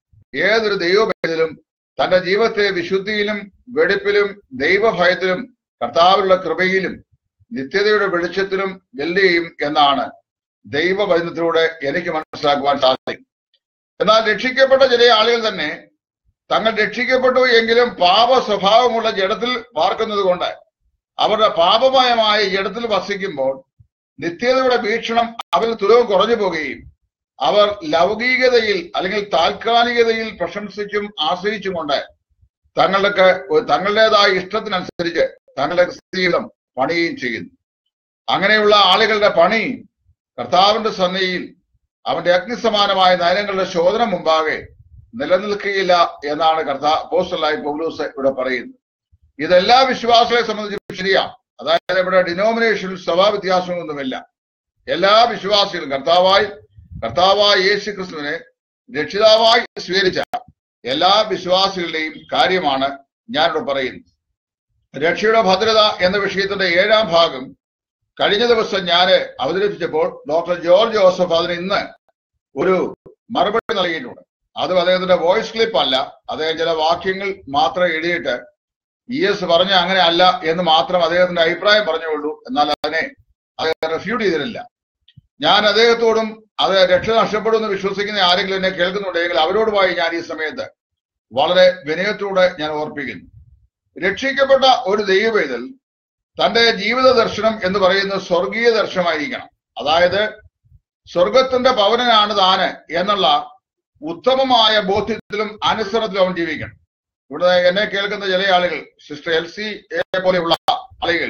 ഏതൊരു ദൈവഭയത്തിലും തന്റെ ജീവിതത്തെ വിശുദ്ധിയിലും വെടിപ്പിലും ദൈവഭയത്തിലും കർത്താവിലുള്ള കൃപയിലും നിത്യതയുടെ വെളിച്ചത്തിലും വെല്ലുകയും എന്നാണ് ദൈവവചനത്തിലൂടെ എനിക്ക് മനസ്സിലാക്കുവാൻ സാധിക്കും എന്നാൽ രക്ഷിക്കപ്പെട്ട ചില ആളുകൾ തന്നെ തങ്ങൾ രക്ഷിക്കപ്പെട്ടു എങ്കിലും പാപ സ്വഭാവമുള്ള ജഡത്തിൽ പാർക്കുന്നത് കൊണ്ട് അവരുടെ പാപമയമായ ജഡത്തിൽ വസിക്കുമ്പോൾ നിത്യതയുടെ വീക്ഷണം അവരിൽ തുലവും കുറഞ്ഞു പോകുകയും അവർ ലൗകികതയിൽ അല്ലെങ്കിൽ താൽക്കാലികതയിൽ പ്രശംസിച്ചും ആശ്രയിച്ചും കൊണ്ട് തങ്ങൾക്ക് തങ്ങളുടേതായ ഇഷ്ടത്തിനനുസരിച്ച് തങ്ങളുടെ ജീവിതം പണിയുകയും ചെയ്യുന്നു അങ്ങനെയുള്ള ആളുകളുടെ പണി കർത്താവിന്റെ സന്നയിൽ അവന്റെ അഗ്നിസമാനമായ നയനങ്ങളുടെ ശോധന മുമ്പാകെ നിലനിൽക്കുകയില്ല എന്നാണ് കർത്താ പോസ്റ്റലായി പൗലൂസ് ഇവിടെ പറയുന്നത് ഇതെല്ലാ വിശ്വാസികളെ സംബന്ധിച്ച് ശരിയാണ് അതായത് ഇവിടെ ഡിനോമിനേഷനിൽ സ്വഭാവ്യത്യാസങ്ങളൊന്നുമില്ല എല്ലാ വിശ്വാസികളും കർത്താവായി കർത്താവായ യേശു ക്രിസ്തുവിനെ രക്ഷിതാവായി സ്വീകരിച്ച എല്ലാ വിശ്വാസികളുടെയും കാര്യമാണ് ഞാനിവിടെ പറയുന്നത് രക്ഷയുടെ ഭദ്രത എന്ന വിഷയത്തിന്റെ ഏഴാം ഭാഗം കഴിഞ്ഞ ദിവസം ഞാൻ അവതരിപ്പിച്ചപ്പോൾ ഡോക്ടർ ജോർജ് ജോസഫ് അതിന് ഇന്ന് ഒരു മറുപടി നൽകിയിട്ടുണ്ട് അതും അദ്ദേഹത്തിന്റെ വോയിസ് ക്ലിപ്പ് അല്ല അദ്ദേഹം ചില വാക്യങ്ങൾ മാത്രം എഴുതിയിട്ട് ഇ എസ് പറഞ്ഞ അങ്ങനെ അല്ല എന്ന് മാത്രം അദ്ദേഹത്തിന്റെ അഭിപ്രായം പറഞ്ഞുള്ളൂ എന്നാൽ അതിനെ അദ്ദേഹം റെഫ്യൂട്ട് ചെയ്തിട്ടില്ല ഞാൻ അദ്ദേഹത്തോടും അത് രക്ഷ നഷ്ടപ്പെടുമെന്ന് വിശ്വസിക്കുന്ന ആരെങ്കിലും എന്നെ കേൾക്കുന്നുണ്ടെങ്കിൽ അവരോടുമായി ഞാൻ ഈ സമയത്ത് വളരെ വിനയത്തോടെ ഞാൻ ഓർപ്പിക്കുന്നു രക്ഷിക്കപ്പെട്ട ഒരു ദൈവവേദൽ തന്റെ ജീവിത ദർശനം എന്ന് പറയുന്നത് സ്വർഗീയ ദർശനമായിരിക്കണം അതായത് സ്വർഗത്തിന്റെ പൗരനാണ് താന് എന്നുള്ള ഉത്തമമായ ബോധ്യത്തിലും അനുസരണത്തിലും അവൻ ജീവിക്കണം ഇവിടെ എന്നെ കേൾക്കുന്ന ചില ആളുകൾ സിസ്റ്റർ എൽ സി എ പോലെയുള്ള ആളുകൾ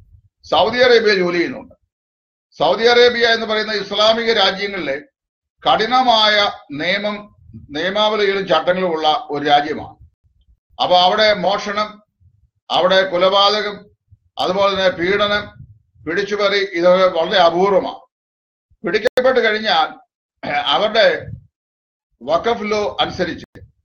സൗദി അറേബ്യ ജോലി ചെയ്യുന്നുണ്ട് സൗദി അറേബ്യ എന്ന് പറയുന്ന ഇസ്ലാമിക രാജ്യങ്ങളിലെ കഠിനമായ നിയമം നിയമാവലികളും ചട്ടങ്ങളും ഉള്ള ഒരു രാജ്യമാണ് അപ്പൊ അവിടെ മോഷണം അവിടെ കൊലപാതകം അതുപോലെ തന്നെ പീഡനം പിടിച്ചുപറി ഇതൊക്കെ വളരെ അപൂർവമാണ് പിടിക്കപ്പെട്ട് കഴിഞ്ഞാൽ അവരുടെ വഖഫ് ലോ അനുസരിച്ച്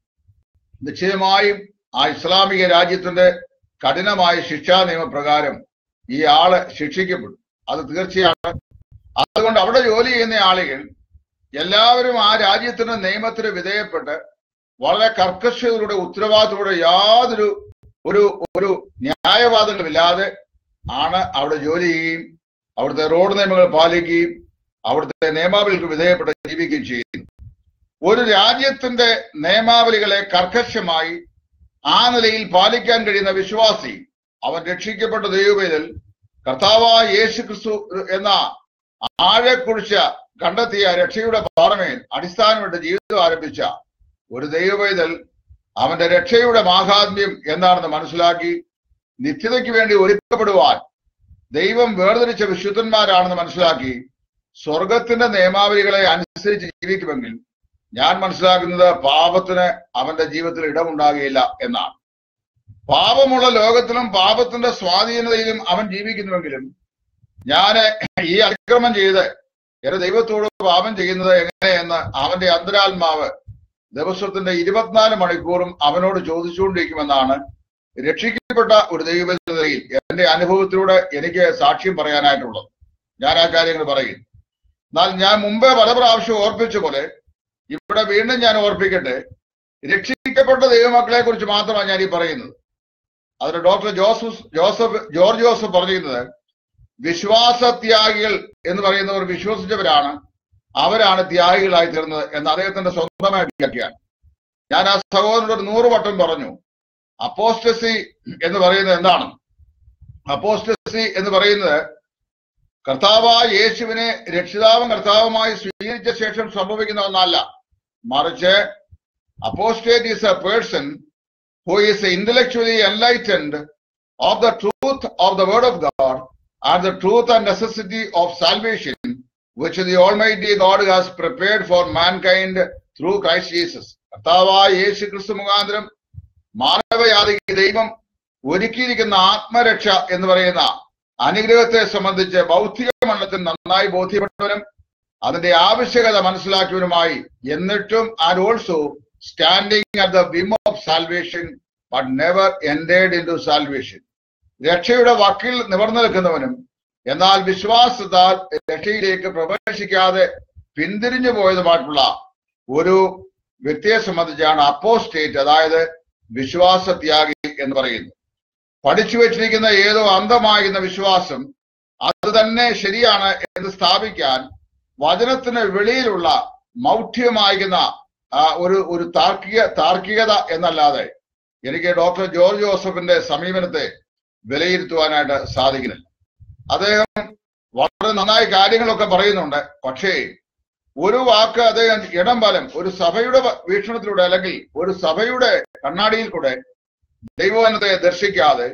നിശ്ചയമായും ആ ഇസ്ലാമിക രാജ്യത്തിന്റെ കഠിനമായ ശിക്ഷാ നിയമപ്രകാരം ഈ ആള് ശിക്ഷിക്കപ്പെടും അത് തീർച്ചയാണ് അതുകൊണ്ട് അവിടെ ജോലി ചെയ്യുന്ന ആളുകൾ എല്ലാവരും ആ രാജ്യത്തിന്റെ നിയമത്തിന് വിധേയപ്പെട്ട് വളരെ കർക്കശതയുടെ ഉത്തരവാദിത്തത്തോടെ യാതൊരു ഒരു ഒരു ന്യായവാദങ്ങളുമില്ലാതെ ആണ് അവിടെ ജോലി ചെയ്യുകയും അവിടുത്തെ റോഡ് നിയമങ്ങൾ പാലിക്കുകയും അവിടുത്തെ നിയമാവലികൾക്ക് വിധേയപ്പെട്ട് ജീവിക്കുകയും ചെയ്യുന്നു ഒരു രാജ്യത്തിന്റെ നിയമാവലികളെ കർക്കശമായി ആ നിലയിൽ പാലിക്കാൻ കഴിയുന്ന വിശ്വാസി അവൻ രക്ഷിക്കപ്പെട്ട ദൈവവേദൽ കർത്താവായ യേശു ക്രിസ്തു എന്ന ആഴെക്കുറിച്ച കണ്ടെത്തിയ രക്ഷയുടെ പാറമേൽ അടിസ്ഥാനമായിട്ട് ജീവിതം ആരംഭിച്ച ഒരു ദൈവവേദൽ അവന്റെ രക്ഷയുടെ മാഹാത്മ്യം എന്താണെന്ന് മനസ്സിലാക്കി നിത്യതയ്ക്ക് വേണ്ടി ഒരുക്കപ്പെടുവാൻ ദൈവം വേർതിരിച്ച വിശുദ്ധന്മാരാണെന്ന് മനസ്സിലാക്കി സ്വർഗത്തിന്റെ നിയമാവലികളെ അനുസരിച്ച് ജീവിക്കുമെങ്കിൽ ഞാൻ മനസ്സിലാക്കുന്നത് പാപത്തിന് അവന്റെ ജീവിതത്തിൽ ഇടമുണ്ടാകുകയില്ല എന്നാണ് പാപമുള്ള ലോകത്തിലും പാപത്തിന്റെ സ്വാധീനതയിലും അവൻ ജീവിക്കുന്നുവെങ്കിലും ഞാൻ ഈ അതിക്രമം ചെയ്ത് എന്റെ ദൈവത്തോട് പാപം ചെയ്യുന്നത് എങ്ങനെയെന്ന് അവന്റെ അന്തരാത്മാവ് ദിവസത്തിന്റെ ഇരുപത്തിനാല് മണിക്കൂറും അവനോട് ചോദിച്ചുകൊണ്ടിരിക്കുമെന്നാണ് രക്ഷിക്കപ്പെട്ട ഒരു ദൈവത്തിൽ എന്റെ അനുഭവത്തിലൂടെ എനിക്ക് സാക്ഷ്യം പറയാനായിട്ടുള്ളത് ഞാൻ ആ കാര്യങ്ങൾ പറയും എന്നാൽ ഞാൻ മുമ്പേ പല പ്രാവശ്യം ഓർപ്പിച്ച പോലെ ഇവിടെ വീണ്ടും ഞാൻ ഓർപ്പിക്കട്ടെ രക്ഷിക്കപ്പെട്ട ദൈവമക്കളെ കുറിച്ച് മാത്രമാണ് ഞാൻ ഈ പറയുന്നത് അതിന് doctor Joseph Joseph George Joseph പറഞ്ഞിരുന്നത് വിശ്വാസത്യാഗികൾ എന്ന് പറയുന്നവർ വിശ്വസിച്ചവരാണ് അവരാണ് ത്യാഗികളായി തീർന്നത് എന്ന് അദ്ദേഹത്തിന്റെ സ്വന്തമായ വ്യാഖ്യാനം ഞാൻ ആ സഹോദരനോട് ഒരു നൂറ് വട്ടം പറഞ്ഞു അപ്പോസ്റ്റസി എന്ന് പറയുന്നത് എന്താണ് അപ്പോസ്റ്റസി എന്ന് പറയുന്നത് കർത്താവായ യേശുവിനെ രക്ഷിതാവും കർത്താവുമായി സ്വീകരിച്ച ശേഷം സംഭവിക്കുന്ന ഒന്നല്ല മറിച്ച് apostate is a person who is intellectually enlightened of the truth of the word of God and the truth and necessity of salvation which the Almighty God has prepared for mankind through Christ Jesus. കർത്താവായ യേശു ക്രിസ്തു മുഖാന്തരം മാനവയാതിക്ക് ദൈവം ഒരുക്കിയിരിക്കുന്ന ആത്മരക്ഷ എന്ന് പറയുന്ന അനുഗ്രഹത്തെ സംബന്ധിച്ച് ഭൗതിക മണ്ഡലത്തിൽ നന്നായി ബോധ്യപ്പെട്ടവനും അതിന്റെ ആവശ്യകത മനസ്സിലാക്കിയവനുമായി എന്നിട്ടും and also standing at the whim of salvation but never ended into salvation രക്ഷയുടെ വക്കിൽ നിവർന്നു നിൽക്കുന്നവനും എന്നാൽ വിശ്വാസത്താൽ രക്ഷയിലേക്ക് പ്രവേശിക്കാതെ പിന്തിരിഞ്ഞു പോയതുമായിട്ടുള്ള ഒരു വ്യക്തിയെ സംബന്ധിച്ചാണ് അപ്പോസ്റ്റേറ്റ് അതായത് വിശ്വാസത്യാഗി എന്ന് പറയുന്നത് പഠിച്ചു വെച്ചിരിക്കുന്ന ഏതോ അന്ധമാകുന്ന വിശ്വാസം അത് തന്നെ ശരിയാണ് എന്ന് സ്ഥാപിക്കാൻ വചനത്തിന് വെളിയിലുള്ള മൗഢ്യമാകുന്ന ആ, ഒരു ഒരു താർക്കിക താർക്കികത എന്നല്ലാതെ എനിക്ക് ഡോക്ടർ ജോർജ് ജോസഫിന്റെ സമീപനത്തെ വിലയിരുത്തുവാനായിട്ട് സാധിക്കുന്നില്ല അദ്ദേഹം വളരെ നന്നായി കാര്യങ്ങളൊക്കെ പറയുന്നുണ്ട് പക്ഷേ ഒരു വാക്ക് അദ്ദേഹം ഇടം ബലം ഒരു സഭയുടെ വ- വീക്ഷണത്തിലൂടെ അല്ലെങ്കിൽ ഒരു സഭയുടെ കണ്ണാടിയിൽ കൂടെ ദൈവവചനത്തെ ദർശിക്കാതെ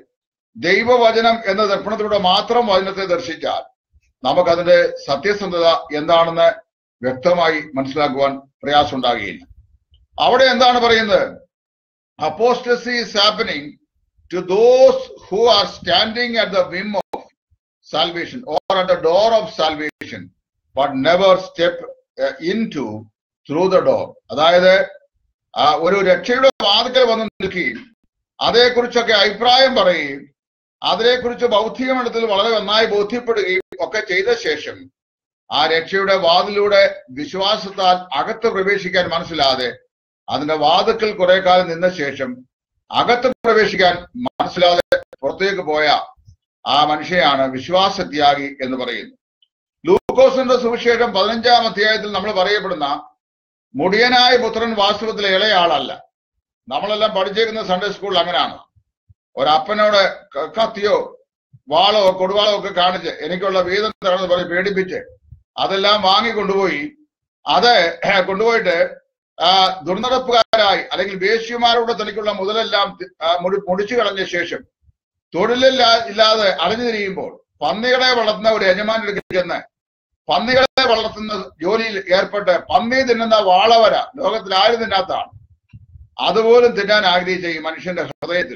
ദൈവവചനം എന്ന ദർപ്പണത്തിലൂടെ മാത്രം വചനത്തെ ദർശിച്ചാൽ നമുക്കതിന്റെ സത്യസന്ധത എന്താണെന്ന് വ്യക്തമായി മനസ്സിലാക്കുവാൻ പ്രയാസം ഉണ്ടാകുകയില്ല അവിടെ എന്താണ് പറയുന്നത് apostasy is happening to those who are standing at the whim of salvation or at the door of salvation but never step into through the door അതായത് ആ, ഒരു രക്ഷയുടെ വാതിക്കൽ വന്ന് നിൽക്കുകയും അതേക്കുറിച്ചൊക്കെ അഭിപ്രായം പറയുകയും അതിനെക്കുറിച്ച് ബൗദ്ധിക മണ്ഡലത്തിൽ വളരെ നന്നായി ബോധ്യപ്പെടുകയും ഒക്കെ ചെയ്ത ശേഷം ആ രക്ഷയുടെ വാതിലൂടെ വിശ്വാസത്താൽ അകത്ത് പ്രവേശിക്കാൻ മനസ്സിലാതെ അതിന്റെ വാതുക്കൽ കുറെ കാലം നിന്ന ശേഷം അകത്ത് പ്രവേശിക്കാൻ മനസ്സിലാതെ പുറത്തേക്ക് പോയ ആ മനുഷ്യയാണ് വിശ്വാസത്യാഗി എന്ന് പറയുന്നത് ലൂക്കോസിന്റെ സുവിശേഷം പതിനഞ്ചാം അധ്യായത്തിൽ നമ്മൾ പറയപ്പെടുന്ന മുടിയനായ പുത്രൻ വാസ്തവത്തിലെ ഇളയാളല്ല നമ്മളെല്ലാം പഠിച്ചേക്കുന്ന സൺഡേ സ്കൂളിൽ അങ്ങനെയാണ് ഒരപ്പനോട് ക- കത്തിയോ വാളോ കൊടുവാളോ ഒക്കെ കാണിച്ച് എനിക്കുള്ള വീതം തരണമെന്ന് പറഞ്ഞ് പേടിപ്പിച്ച് അതെല്ലാം വാങ്ങി കൊണ്ടുപോയി അത് കൊണ്ടുപോയിട്ട് ആ, ദുർനടപ്പുകാരായി അല്ലെങ്കിൽ വേശ്യമാരോട് തനിക്കുള്ള മുതലെല്ലാം തി- ആ, മുടി- മുടിച്ചു കളഞ്ഞ ശേഷം തൊഴിലില്ലാ ഇല്ലാതെ അലഞ്ഞു തിരിയുമ്പോൾ പന്നികളെ വളർത്തുന്ന ഒരു യജമാനെടുക്കൽ ചെന്ന് പന്നികളെ വളർത്തുന്ന ജോലിയിൽ ഏർപ്പെട്ട് പന്നി തിന്നുന്ന വാളവര ലോകത്തിൽ ആരും തിന്നാത്തതാണ് അതുപോലും തിന്നാൻ ആഗ്രഹിച്ച ഈ മനുഷ്യന്റെ ഹൃദയത്തിൽ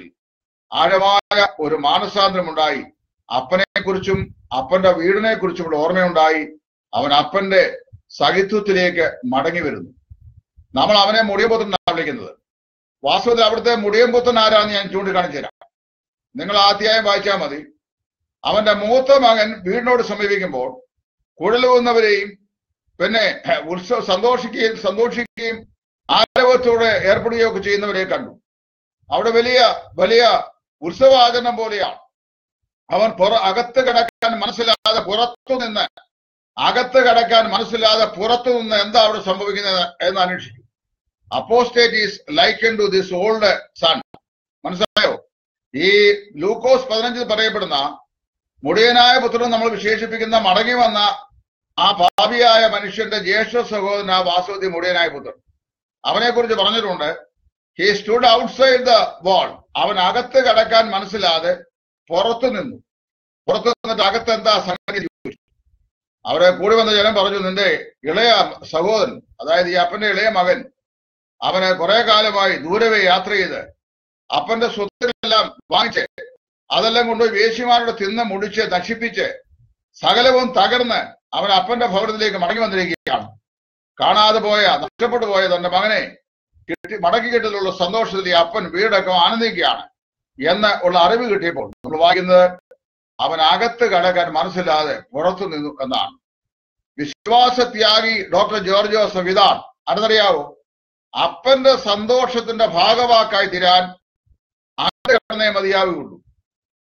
ആഴമായ ഒരു മാനസാന്തരമുണ്ടായി അപ്പനെ കുറിച്ചും അപ്പന്റെ വീടിനെ കുറിച്ചുമുള്ള ഓർമ്മയുണ്ടായി അവൻ അപ്പന്റെ സഹിത്വത്തിലേക്ക് മടങ്ങി വരുന്നു നമ്മൾ അവനെ മുടിയപുത്രൻ എന്നാണ് വിളിക്കുന്നത് വാസ്തവത്തിൽ അവിടുത്തെ മുടിയമ്പുത്രൻ ആരാന്ന് ഞാൻ ചൂണ്ടിക്കാണിച്ചു തരാം നിങ്ങൾ ആ അധ്യായം വായിച്ചാൽ മതി അവന്റെ മൂത്ത മകൻ വീടിനോട് സമീപിക്കുമ്പോൾ കുഴലുകുന്നവരെയും പിന്നെ ഉത്സവ സന്തോഷിക്കുകയും സന്തോഷിക്കുകയും ആരവത്തോടെ ഏർപ്പെടുകയും ഒക്കെ ചെയ്യുന്നവരെ കണ്ടു അവിടെ വലിയ വലിയ ഉത്സവാചരണം പോലെയാണ് അവൻ പുറ അകത്ത് കിടക്കാൻ മനസ്സിലാതെ പുറത്തു നിന്ന് അകത്ത് കിടക്കാൻ മനസ്സിലാതെ പുറത്തു നിന്ന് എന്താ അവിടെ സംഭവിക്കുന്നത് എന്ന് അന്വേഷിക്കും apostate is liken to this old son മനസ്സിലായോ ഈ ലൂക്കോസ് പതിനഞ്ചിൽ പറയപ്പെടുന്ന മുടിയനായ പുത്രൻ നമ്മൾ വിശേഷിപ്പിക്കുന്ന മടങ്ങി വന്ന ആ ഭാവിയായ മനുഷ്യന്റെ ജ്യേഷ്ഠ സഹോദരൻ ആ വാസ്തവത്തിൽ മുടിയനായ പുത്രൻ അവനെ കുറിച്ച് പറഞ്ഞിട്ടുണ്ട് he stood outside the wall അവൻ അകത്ത് കടക്കാൻ മനസ്സിലാതെ പുറത്തു നിന്നു പുറത്തു നിന്നിട്ട് അകത്ത് എന്താ സംഗതി ചോദിച്ചു അവിടെ കൂടി വന്ന ജനം പറഞ്ഞു നിന്റെ ഇളയ സഹോദരൻ അതായത് ഈ അപ്പന്റെ ഇളയ മകൻ അവന് കുറെ കാലമായി ദൂരവേ യാത്ര ചെയ്ത് അപ്പന്റെ സ്വത്തിനെല്ലാം വാങ്ങിച്ച് അതെല്ലാം കൊണ്ടുപോയി വേശ്യമാരോട് തിന്ന് മുടിച്ച് നശിപ്പിച്ച് സകലവും തകർന്ന് അവൻ അപ്പന്റെ ഭവനത്തിലേക്ക് മടങ്ങി വന്നിരിക്കുകയാണ് കാണാതെ പോയ നഷ്ടപ്പെട്ടു പോയ തന്റെ മകനെ കിട്ടി മടക്കി കിട്ടലുള്ള സന്തോഷത്തിൽ ഈ അപ്പൻ വീടൊക്കെ ആനന്ദിക്കുകയാണ് എന്ന് ഉള്ള അറിവ് കിട്ടിയപ്പോൾ നമ്മൾ വായിക്കുന്നത് അവൻ അകത്ത് കടക്കാൻ മനസ്സില്ലാതെ പുറത്തു നിന്നു എന്നാണ് വിശ്വാസത്യാഗി ഡോക്ടർ ജോർജ് ജോസഫ് ഇതാണ് അതെന്നറിയാവോ അപ്പന്റെ സന്തോഷത്തിന്റെ ഭാഗവാക്കായി തീരാൻ അകത്ത് കിടന്നേ മതിയാവുകയുള്ളൂ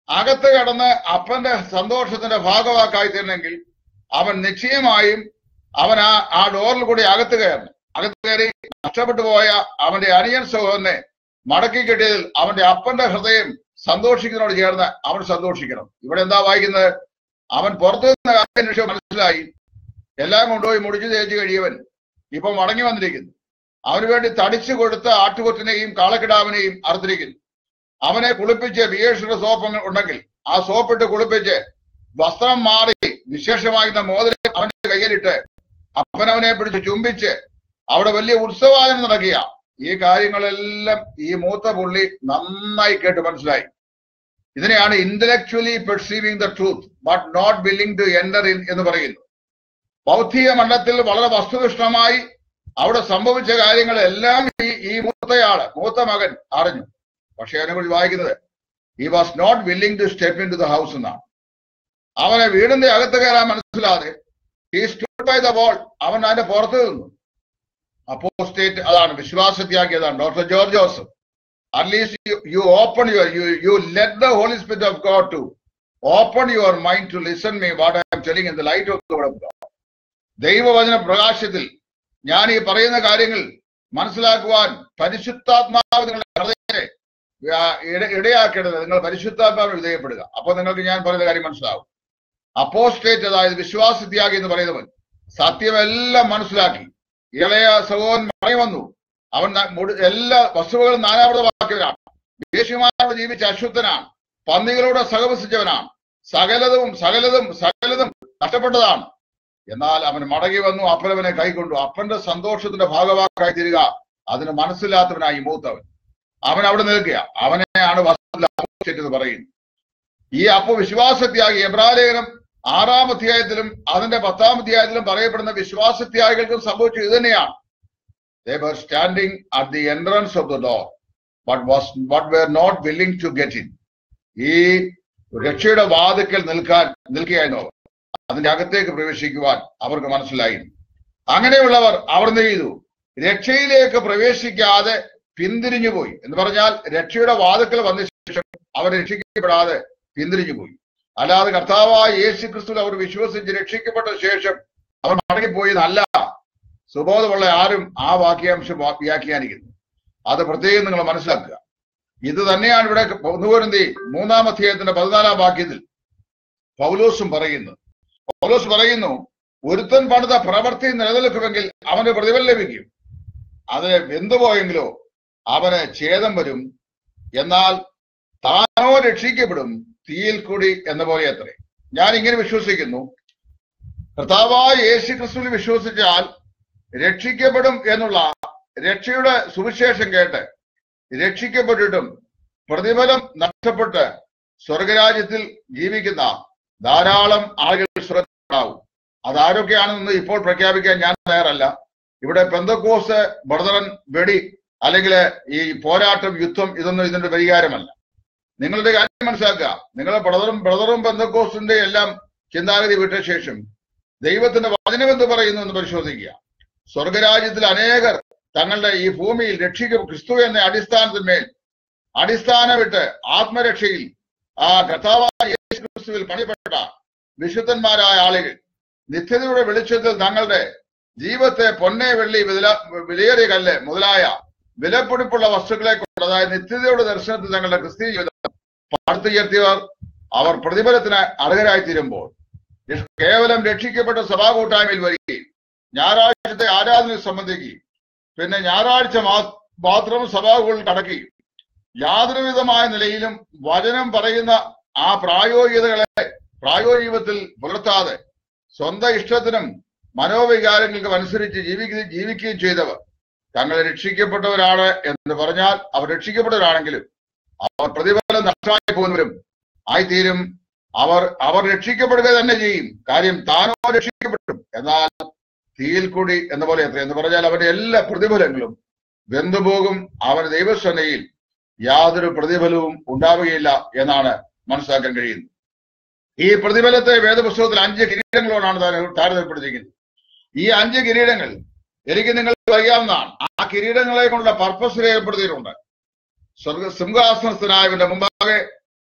അകത്ത് കടന്ന് അപ്പന്റെ സന്തോഷത്തിന്റെ ഭാഗവാക്കായി തീരണമെങ്കിൽ അവൻ നിശ്ചയമായും അവൻ ആ ആ ഡോറിൽ കൂടി അകത്ത് കയറണം അകത്ത് കയറി നഷ്ടപ്പെട്ടു പോയ അവന്റെ അനിയൻ സഹോദരനെ മടക്കി കിട്ടിയതിൽ അവന്റെ അപ്പന്റെ ഹൃദയം സന്തോഷിക്കുന്നതിനോട് ചേർന്ന് അവൻ സന്തോഷിക്കണം ഇവിടെ എന്താ വായിക്കുന്നത് അവൻ പുറത്തു നിന്ന കാര്യം വിഷയം മനസ്സിലായി എല്ലാം കൊണ്ടുപോയി മുടിച്ചു തേച്ച് കഴിയവൻ ഇപ്പൊ മടങ്ങി വന്നിരിക്കുന്നു അവന് വേണ്ടി തടിച്ചു കൊടുത്ത ആട്ടുകൊറ്റിനെയും കാളക്കിടാവിനെയും അറുത്തിരിക്കുന്നു അവനെ കുളിപ്പിച്ച് ബിയേഷിന്റെ സോപ്പ് ഉണ്ടെങ്കിൽ ആ സോപ്പിട്ട് കുളിപ്പിച്ച് വസ്ത്രം മാറി വിശേഷമായിരുന്ന മോതിരം അവന്റെ കയ്യിലിട്ട് അപ്പനവനെ പിടിച്ച് ചുംബിച്ച് അവിടെ വലിയ ഉത്സവാദനം നടക്കുക ഈ കാര്യങ്ങളെല്ലാം ഈ മൂത്ത പുള്ളി നന്നായി കേട്ട് മനസ്സിലായി ഇതിനെയാണ് intellectually perceiving the truth but not willing to enter in എന്ന് പറയുന്നു ബൗദ്ധിക മണ്ഡലത്തിൽ വളരെ വസ്തുനിഷ്ഠമായി അവിടെ സംഭവിച്ച കാര്യങ്ങളെല്ലാം ഈ ഈ മൂത്തയാള് മൂത്ത മകൻ അറിഞ്ഞു പക്ഷെ അതിനെക്കുറിച്ച് വായിക്കുന്നത് ഈ was not willing to step into the house എന്നാണ് അവനെ വീടിന്റെ അകത്ത് കയറാൻ മനസ്സിലാതെ ഈ സ്റ്റൂഡ് ബൈ ദ ബോൾ അവൻ അതിന്റെ പുറത്ത് നിന്നു അപ്പോസ്റ്റേറ്റ് അതാണ് വിശ്വാസത്യാഗിയതാണ് doctor George Joseph at least you open your you you let the holy spirit of God to open your mind to listen me what I am telling in the light of the God ദൈവവചന പ്രകാശത്തിൽ ഞാൻ ഈ പറയുന്ന കാര്യങ്ങൾ മനസ്സിലാക്കുവാൻ പരിശുദ്ധാത്മാവ് നിങ്ങളുടെ ഹൃദയത്തെ ആ, ഇട- ഇടയാക്കേണ്ടത് നിങ്ങൾ പരിശുദ്ധാത്മാവിന് വിധേയപ്പെടുക അപ്പൊ നിങ്ങൾക്ക് ഞാൻ പറയുന്ന കാര്യം മനസ്സിലാവും അപ്പോസ്റ്റേറ്റ് അതായത് വിശ്വാസത്യാഗി എന്ന് പറയുന്നവൻ സത്യമെല്ലാം മനസ്സിലാക്കി ഇളയ സഹോദരൻ മടങ്ങി വന്നു അവൻ ന- മുഴു- എല്ലാ വസ്തുക്കളും നാനാവൃതമാക്കിയവനാണ് ദേശീയമാരോട് ജീവിച്ച അശുദ്ധനാണ് പന്നികളോട് സഹവസിച്ചവനാണ് സകലതും സകലതും സകലതും നഷ്ടപ്പെട്ടതാണ് എന്നാൽ അവൻ മടങ്ങി വന്നു അപ്പനവനെ കൈക്കൊണ്ടു അപ്പന്റെ സന്തോഷത്തിന്റെ ഭാഗവാക്കായി തീരുക അതിന് മനസ്സിലാത്തവനായി മൂത്തവൻ അവൻ അവിടെ നിൽക്കുക അവനെയാണ് വസ്തുത അപ്പോസ്റ്റേറ്റ് എന്ന് പറയുന്നത് ഈ അപ്പോ വിശ്വാസത്യാഗി എബ്രാലേഖനം ആറാം അധ്യായത്തിലും അതിന്റെ പത്താം അധ്യായത്തിലും പറയപ്പെടുന്ന വിശ്വാസത്യാഗികൾക്കും സംഭവിച്ചത് ഇത് തന്നെയാണ് they were standing at the entrance of the door but was but were not willing to get in ഈ രക്ഷയുടെ വാതിക്കൽ നിൽക്കാൻ നിൽക്കുകയായിരുന്നു അവർ അതിന്റെ അകത്തേക്ക് പ്രവേശിക്കുവാൻ അവർക്ക് മനസ്സിലായി അങ്ങനെയുള്ളവർ അവർ എന്ത് ചെയ്തു രക്ഷയിലേക്ക് പ്രവേശിക്കാതെ പിന്തിരിഞ്ഞു പോയി എന്ന് പറഞ്ഞാൽ രക്ഷയുടെ വാതിക്കൽ വന്ന ശേഷം അവർ രക്ഷിക്കപ്പെടാതെ പിന്തിരിഞ്ഞു പോയി അല്ലാതെ കർത്താവായ യേശു ക്രിസ്തു അവർ വിശ്വസിച്ച് രക്ഷിക്കപ്പെട്ട ശേഷം അവർ മടങ്ങിപ്പോയതല്ല സുബോധമുള്ള ആരും ആ വാക്യാംശം വാ- വ്യാഖ്യാനിക്കുന്നു അത് പ്രത്യേകം നിങ്ങൾ മനസ്സിലാക്കുക ഇത് തന്നെയാണ് ഇവിടെ ഒന്നുപോരുന്തി മൂന്നാം അധ്യായത്തിന്റെ പതിനാലാം വാക്യത്തിൽ പൗലോസും പറയുന്നു പൗലോസ് പറയുന്നു ഒരുത്തൻ പണിത പ്രവൃത്തി നിലനിൽക്കുമെങ്കിൽ അവന് പ്രതിഫലം ലഭിക്കും അത് വെന്തുപോയെങ്കിലോ അവന് ഛേദം വരും എന്നാൽ താനോ രക്ഷിക്കപ്പെടും തീയിൽ കൂടി എന്ന പോലെ അത്രേ ഞാൻ ഇങ്ങനെ വിശ്വസിക്കുന്നു കർത്താവായ യേശു ക്രിസ്തുവിൽ വിശ്വസിച്ചാൽ രക്ഷിക്കപ്പെടും എന്നുള്ള രക്ഷയുടെ സുവിശേഷം കേട്ട് രക്ഷിക്കപ്പെട്ടിട്ടും പ്രതിഫലം നഷ്ടപ്പെട്ട് സ്വർഗരാജ്യത്തിൽ ജീവിക്കുന്ന ധാരാളം ആളുകൾ സ്വർഗത്തിലുണ്ടാവും അതാരൊക്കെയാണെന്ന് ഇപ്പോൾ പ്രഖ്യാപിക്കാൻ ഞാൻ തയ്യാറല്ല ഇവിടെ പെന്തക്കോസ് ബ്രദറൻ വെടി അല്ലെങ്കിൽ ഈ പോരാട്ടം യുദ്ധം ഇതൊന്നും ഇതിന്റെ പരിഹാരമല്ല നിങ്ങളുടെ കാര്യം മനസ്സിലാക്കുക നിങ്ങളെ ബ്രദറും ബ്രദറും പെന്തക്കോസിന്റെ എല്ലാം ചിന്താഗതി വിട്ട ശേഷം ദൈവത്തിന്റെ വചനം എന്ന് പറയുന്നു എന്ന് പരിശോധിക്കുക സ്വർഗരാജ്യത്തിൽ അനേകർ തങ്ങളുടെ ഈ ഭൂമിയിൽ രക്ഷിക്ക ക്രിസ്തു എന്ന അടിസ്ഥാനത്തിന്മേൽ അടിസ്ഥാനം വിട്ട് ആത്മരക്ഷയിൽ ആ കർത്താവായ യേശു ക്രിസ്തുവിൽ പണിപ്പെട്ട വിശുദ്ധന്മാരായ ആളുകൾ നിത്യതയുടെ വെളിച്ചത്തിൽ തങ്ങളുടെ ജീവിതത്തെ പൊന്നെ വെള്ളി വില വിലയേറിയ കല്ല് മുതലായ വിലപിടിപ്പുള്ള വസ്തുക്കളെ കൊണ്ട് അതായത് നിത്യതയുടെ ദർശനത്തിൽ തങ്ങളുടെ ക്രിസ്തീയ ജീവിതം പടുത്തുയർത്തിയവർ അവർ പ്രതിഫലത്തിന് അർഹരായി തീരുമ്പോൾ രക്ഷ- കേവലം രക്ഷിക്കപ്പെട്ട സഭാ കൂട്ടായ്മയിൽ വരികയും ഞായറാഴ്ചത്തെ ആരാധനയിൽ സംബന്ധിക്കുകയും പിന്നെ ഞായറാഴ്ച മാ- മാത്രം സഭകളിൽ കടക്കുകയും യാതൊരു വിധമായ നിലയിലും വചനം പറയുന്ന ആ പ്രായോഗികതകളെ പ്രായോഗികത്തിൽ പുലർത്താതെ സ്വന്തം ഇഷ്ടത്തിനും മനോവികാരങ്ങൾക്കും അനുസരിച്ച് ജീവിക്കുകയും ജീവിക്കുകയും ചെയ്തവർ തങ്ങൾ രക്ഷിക്കപ്പെട്ടവരാണ് എന്ന് പറഞ്ഞാൽ അവർ രക്ഷിക്കപ്പെട്ടവരാണെങ്കിലും അവർ പ്രതിഫലം നഷ്ടമായി പോകുന്നവരും ആയിത്തീരും അവർ അവർ രക്ഷിക്കപ്പെടുക തന്നെ ചെയ്യും കാര്യം താനോ രക്ഷിക്കപ്പെടും എന്നാൽ തീയിൽ കൂടി എന്ന പോലെ എത്ര എന്ന് പറഞ്ഞാൽ അവന്റെ എല്ലാ പ്രതിഫലങ്ങളും വെന്തുപോകും അവന് ദൈവസേനയിൽ യാതൊരു പ്രതിഫലവും ഉണ്ടാവുകയില്ല എന്നാണ് മനസ്സിലാക്കാൻ കഴിയുന്നത് ഈ പ്രതിഫലത്തെ വേദപുസ്തകത്തിൽ അഞ്ച് കിരീടങ്ങളോടാണ് താര- താരതമ്യപ്പെടുത്തിയിരിക്കുന്നത് ഈ അഞ്ച് കിരീടങ്ങൾ എനിക്ക് നിങ്ങൾക്ക് അറിയാവുന്നതാണ് ആ കിരീടങ്ങളെ കൊണ്ടുള്ള പർപ്പസ് രേഖപ്പെടുത്തിയിട്ടുണ്ട് സ്വർഗ സിംഹാസനസ്ഥനായവന്റെ മുമ്പാകെ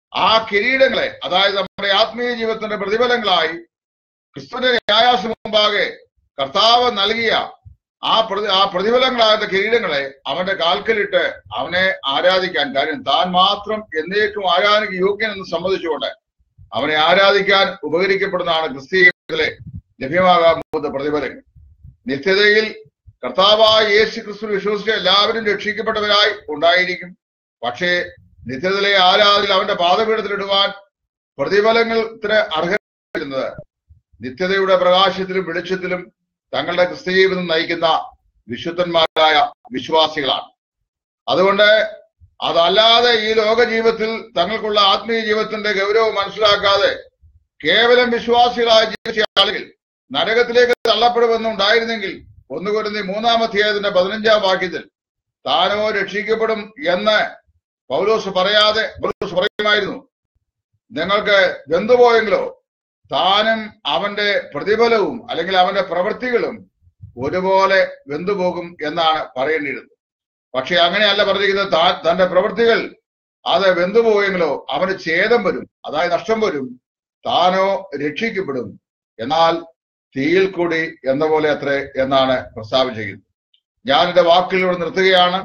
ആ കിരീടങ്ങളെ അതായത് നമ്മുടെ ആത്മീയ ജീവിതത്തിന്റെ പ്രതിഫലങ്ങളായി ക്രിസ്തുവിന്റെ ന്യായാസം മുമ്പാകെ കർത്താവ് നൽകിയ ആ പ്രതി ആ പ്രതിഫലങ്ങളാകുന്ന കിരീടങ്ങളെ അവന്റെ കാൽക്കലിട്ട് അവനെ ആരാധിക്കാൻ കാര്യം താൻ മാത്രം എന്നേക്കും ആരാധനയ്ക്ക് യോഗ്യനെന്ന് സമ്മതിച്ചുകൊണ്ട് അവനെ ആരാധിക്കാൻ ഉപകരിക്കപ്പെടുന്നതാണ് ക്രിസ്തീയത്തിലെ ലഭ്യമാകാൻ പോകുന്ന പ്രതിഫലങ്ങൾ നിത്യതയിൽ കർത്താവായ യേശു ക്രിസ്തു വിശ്വസിച്ച എല്ലാവരും രക്ഷിക്കപ്പെട്ടവരായി ഉണ്ടായിരിക്കും പക്ഷേ നിത്യതയിലെ ആരാധനയിൽ അവന്റെ പാദപീഠത്തിലിടുവാൻ പ്രതിഫലങ്ങൾക്ക് അർഹരുന്നത് നിത്യതയുടെ പ്രകാശത്തിലും വെളിച്ചത്തിലും തങ്ങളുടെ ക്രിസ്തീയ ജീവിതം നയിക്കുന്ന വിശുദ്ധന്മാരായ വിശ്വാസികളാണ് അതുകൊണ്ട് അതല്ലാതെ ഈ ലോക ജീവിതത്തിൽ തങ്ങൾക്കുള്ള ആത്മീയ ജീവിതത്തിന്റെ ഗൗരവം മനസ്സിലാക്കാതെ കേവലം വിശ്വാസികളായ ജീവിച്ച ആളുകൾ നരകത്തിലേക്ക് തള്ളപ്പെടുമെന്നുണ്ടായിരുന്നെങ്കിൽ ഒന്ന് കുരുന്നി മൂന്നാം അധ്യായത്തിന്റെ പതിനഞ്ചാം വാക്യത്തിൽ താനോ രക്ഷിക്കപ്പെടും എന്ന് പൗലോസ് പറയാതെ പൗലോസ് പറയുമായിരുന്നു നിങ്ങൾക്ക് വെന്തുപോയെങ്കിലോ താനും അവന്റെ പ്രതിഫലവും അല്ലെങ്കിൽ അവന്റെ പ്രവൃത്തികളും ഒരുപോലെ വെന്തുപോകും എന്നാണ് പറയേണ്ടിയിരുന്നത് പക്ഷെ അങ്ങനെയല്ല പറഞ്ഞിരിക്കുന്നത് താൻ തന്റെ പ്രവൃത്തികൾ അത് വെന്തുപോയെങ്കിലോ അവന് ഛേദം വരും അതായത് നഷ്ടം വരും താനോ രക്ഷിക്കപ്പെടും എന്നാൽ തീയിൽ കൂടി എന്ന പോലെ അത്രേ എന്നാണ് പ്രസ്താവിച്ചിരിക്കുന്നത് ഞാൻ എന്റെ വാക്കുകളിലൂടെ നിർത്തുകയാണ്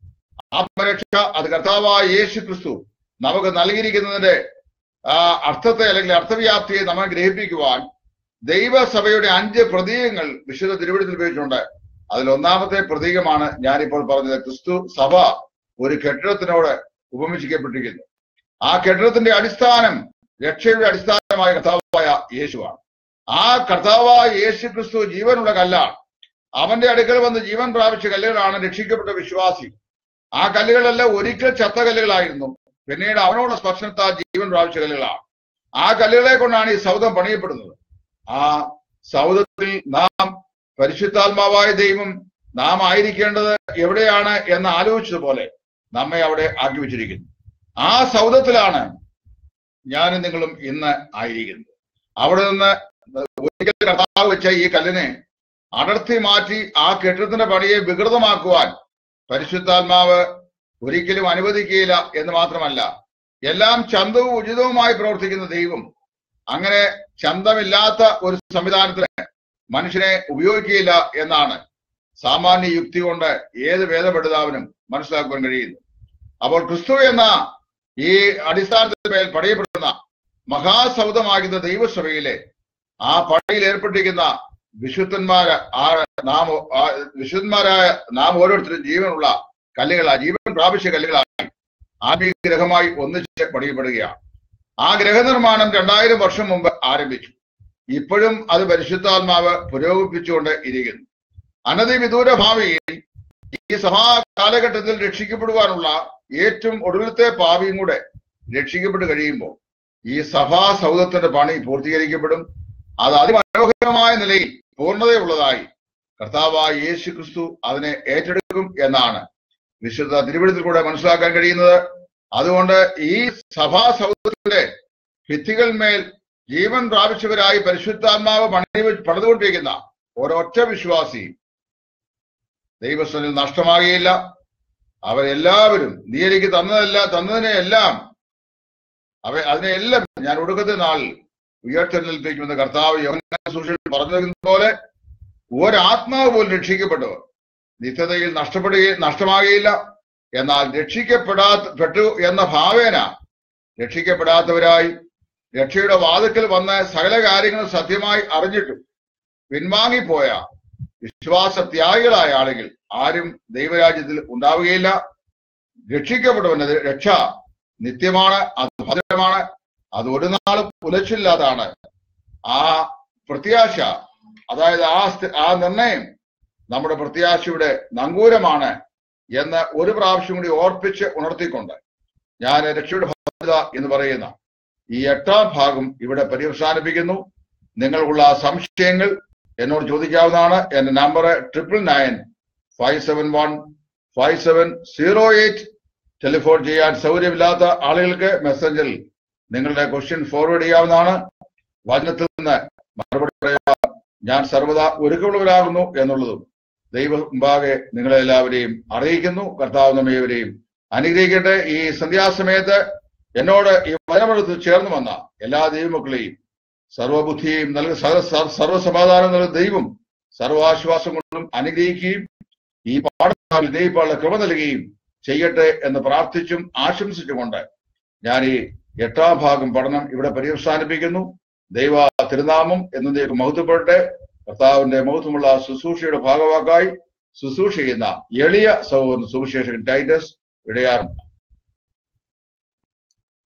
ആത്മരക്ഷ അത് കർത്താവായ യേശു ക്രിസ്തു നമുക്ക് നൽകിയിരിക്കുന്നതിന്റെ ആ അർത്ഥത്തെ അല്ലെങ്കിൽ അർത്ഥവ്യാപ്തിയെ നമ്മെ ഗ്രഹിപ്പിക്കുവാൻ ദൈവസഭയുടെ അഞ്ച് പ്രതീകങ്ങൾ വിശുദ്ധ തിരുവഴുത്തിൽ ഉപയോഗിച്ചിട്ടുണ്ട് അതിൽ ഒന്നാമത്തെ പ്രതീകമാണ് ഞാനിപ്പോൾ പറഞ്ഞത് ക്രിസ്തു സഭ ഒരു കെട്ടിടത്തിനോട് ഉപമിച്ചിക്കപ്പെട്ടിരിക്കുന്നു ആ കെട്ടിടത്തിന്റെ അടിസ്ഥാനം രക്ഷയുടെ അടിസ്ഥാനമായ കർത്താവായ യേശുവാണ് ആ കർത്താവായ യേശു ക്രിസ്തു ജീവനുള്ള കല്ലാണ് അവന്റെ അടുക്കൽ വന്ന് ജീവൻ പ്രാപിച്ച കല്ലുകളാണ് രക്ഷിക്കപ്പെട്ട വിശ്വാസി ആ കല്ലുകളെല്ലാം ഒരിക്കൽ ചത്ത കല്ലുകളായിരുന്നു പിന്നീട് അവനോട് സ്പർശനത്താൽ ജീവൻ പ്രാപിച്ച കല്ലുകളാണ് ആ കല്ലുകളെ കൊണ്ടാണ് ഈ സൗധം പണിയപ്പെടുന്നത് ആ സൗധത്തിൽ നാം പരിശുദ്ധാത്മാവായ ദൈവം നാം ആയിരിക്കേണ്ടത് എവിടെയാണ് എന്ന് ആലോചിച്ചതുപോലെ നമ്മെ അവിടെ ആക്കി വെച്ചിരിക്കുന്നു ആ സൗധത്തിലാണ് ഞാനും നിങ്ങളും ഇന്ന് ആയിരിക്കുന്നത് അവിടെ നിന്ന് ഒരിക്കൽ കർത്താവ് വെച്ച ഈ കല്ലിനെ അടർത്തി മാറ്റി ആ കെട്ടിടത്തിന്റെ പണിയെ വികൃതമാക്കുവാൻ പരിശുദ്ധാത്മാവ് ഒരിക്കലും അനുവദിക്കുകയില്ല എന്ന് മാത്രമല്ല എല്ലാം ചന്തവും ഉചിതവുമായി പ്രവർത്തിക്കുന്ന ദൈവം അങ്ങനെ ചന്തമില്ലാത്ത ഒരു സംവിധാനത്തിന് മനുഷ്യനെ ഉപയോഗിക്കുകയില്ല എന്നാണ് സാമാന്യ യുക്തി കൊണ്ട് ഏത് വേദപഠിതാവിനും മനസ്സിലാക്കുവാൻ കഴിയുന്നു അപ്പോൾ ക്രിസ്തു എന്ന ഈ അടിസ്ഥാനത്തിന് മേൽ പടയപ്പെടുന്ന മഹാസൗധമാകുന്ന ദൈവസഭയിലെ ആ പണിയിൽ ഏർപ്പെട്ടിരിക്കുന്ന വിശുദ്ധന്മാര് ആ നാം ആ വിശുദ്ധന്മാരായ നാം ഓരോരുത്തരും ജീവനുള്ള കല്ലുകളാ ജീവൻ പ്രാപിച്ച കല്ലുകളായി ആത്മീയ ഗ്രഹമായി ഒന്നിച്ച് പണിയപ്പെടുകയാണ് ആ ഗ്രഹനിർമ്മാണം രണ്ടായിരം വർഷം മുമ്പ് ആരംഭിച്ചു ഇപ്പോഴും അത് പരിശുദ്ധാത്മാവ് പുരോഗമിപ്പിച്ചുകൊണ്ട് ഇരിക്കുന്നു അനധി വിദൂര ഭാവിയിൽ ഈ സഭാ കാലഘട്ടത്തിൽ രക്ഷിക്കപ്പെടുവാനുള്ള ഏറ്റവും ഒടുവിലത്തെ പാവിയും കൂടെ രക്ഷിക്കപ്പെട്ട് കഴിയുമ്പോൾ ഈ സഭാ സൗധത്തിന്റെ പണി പൂർത്തീകരിക്കപ്പെടും അത് അതിമനോഹരമായ നിലയിൽ പൂർണ്ണതയുള്ളതായി കർത്താവായ യേശു ക്രിസ്തു അതിനെ ഏറ്റെടുക്കും എന്നാണ് വിശുദ്ധ തിരുവഴുത്തിൽ കൂടെ മനസ്സിലാക്കാൻ കഴിയുന്നത് അതുകൊണ്ട് ഈ സഭാ സൗധത്തിന്റെ ഭിത്തികൾമേൽ ജീവൻ പ്രാപിച്ചവരായി പരിശുദ്ധാത്മാവ് പണി പണിതുകൊണ്ടിരിക്കുന്ന ഒരൊറ്റ വിശ്വാസി ദൈവസ്ഥനിൽ നഷ്ടമാകുകയില്ല അവരെല്ലാവരും നീ എനിക്ക് തന്നതല്ല തന്നതിനെ എല്ലാം അവ അതിനെല്ലാം ഞാൻ ഒടുക്കത്തെ നാളിൽ ഉയർത്തെഴുന്നേൽപ്പിക്കുമെന്ന് കർത്താവ് യോഹന്നാൻ സുവിശേഷത്തിൽ പറഞ്ഞിരിക്കുന്ന പോലെ ഒരാത്മാവ് പോലും രക്ഷിക്കപ്പെട്ടവർ നിത്യതയിൽ നഷ്ടപ്പെടുകയും നഷ്ടമാകുകയില്ല എന്നാൽ രക്ഷിക്കപ്പെടാത്ത പെട്ടു എന്ന ഭാവേന രക്ഷിക്കപ്പെടാത്തവരായി രക്ഷയുടെ വാതുക്കൽ വന്ന് സകല കാര്യങ്ങളും സത്യമായി അറിഞ്ഞിട്ടും പിൻവാങ്ങിപ്പോയ വിശ്വാസത്യാഗികളായ ആളുകൾ ആരും ദൈവരാജ്യത്തിൽ ഉണ്ടാവുകയില്ല രക്ഷിക്കപ്പെട്ടവന്റെ രക്ഷ നിത്യമാണ് അത് ഭദ്രമാണ് അത് ഒരു നാളും ഉലച്ചില്ലാതാണ് ആ പ്രത്യാശ അതായത് ആ സ്ഥ- ആ നിർണയം നമ്മുടെ പ്രത്യാശയുടെ നങ്കൂരമാണ് എന്ന് ഒരു പ്രാവശ്യം കൂടി ഓർപ്പിച്ച് ഉണർത്തിക്കൊണ്ട് ഞാൻ രക്ഷയുടെ ഭദ്രത എന്ന് പറയുന്ന ഈ എട്ടാം ഭാഗം ഇവിടെ പര്യവസാനിപ്പിക്കുന്നു നിങ്ങൾക്കുള്ള സംശയങ്ങൾ എന്നോട് ചോദിക്കാവുന്നതാണ് എന്റെ number triple nine five seven one five seven zero eight telephone ചെയ്യാൻ സൗകര്യമില്ലാത്ത ആളുകൾക്ക് മെസ്സഞ്ചറിൽ നിങ്ങളുടെ ക്വസ്റ്റ്യൻ ഫോർവേഡ് ചെയ്യാവുന്നതാണ് വചനത്തിൽ നിന്ന് മറുപടി പറയാൻ ഞാൻ സർവ്വതാ ഒരുക്കമുള്ളവരാകുന്നു എന്നുള്ളതും ദൈവം മുമ്പാകെ നിങ്ങളെ എല്ലാവരെയും അറിയിക്കുന്നു കർത്താവ് നമ്മേവരെയും അനുഗ്രഹിക്കട്ടെ ഈ സന്ധ്യാസമയത്ത് എന്നോട് ഈ വനമെടുത്ത് ചേർന്ന് വന്ന എല്ലാ ദൈവമക്കളെയും സർവബുദ്ധിയെയും നൽകി സർവ സർവ- സർവ്വസമാധാനം നൽകുന്ന ദൈവം സർവാശ്വാസം കൊണ്ടും അനുഗ്രഹിക്കുകയും ഈ പാഠത്തിൽ ദൈവപ്പാളുടെ കൃപ നൽകുകയും ചെയ്യട്ടെ എന്ന് പ്രാർത്ഥിച്ചും ആശംസിച്ചുകൊണ്ട് ഞാൻ ഈ എട്ടാം ഭാഗം പഠനം ഇവിടെ പര്യവസാനിപ്പിക്കുന്നു ദൈവ തിരുനാമം എന്നതേക്ക് മഹത്വപ്പെടട്ടെ കർത്താവിന്റെ മഹത്വമുള്ള ശുശ്രൂഷയുടെ ഭാഗവാക്കായി ശുശ്രൂഷ ചെയ്യുന്ന എളിയ സഹോദരൻ സുവിശേഷകൻ ടൈറ്റസ് ഇടയാറുണ്ട്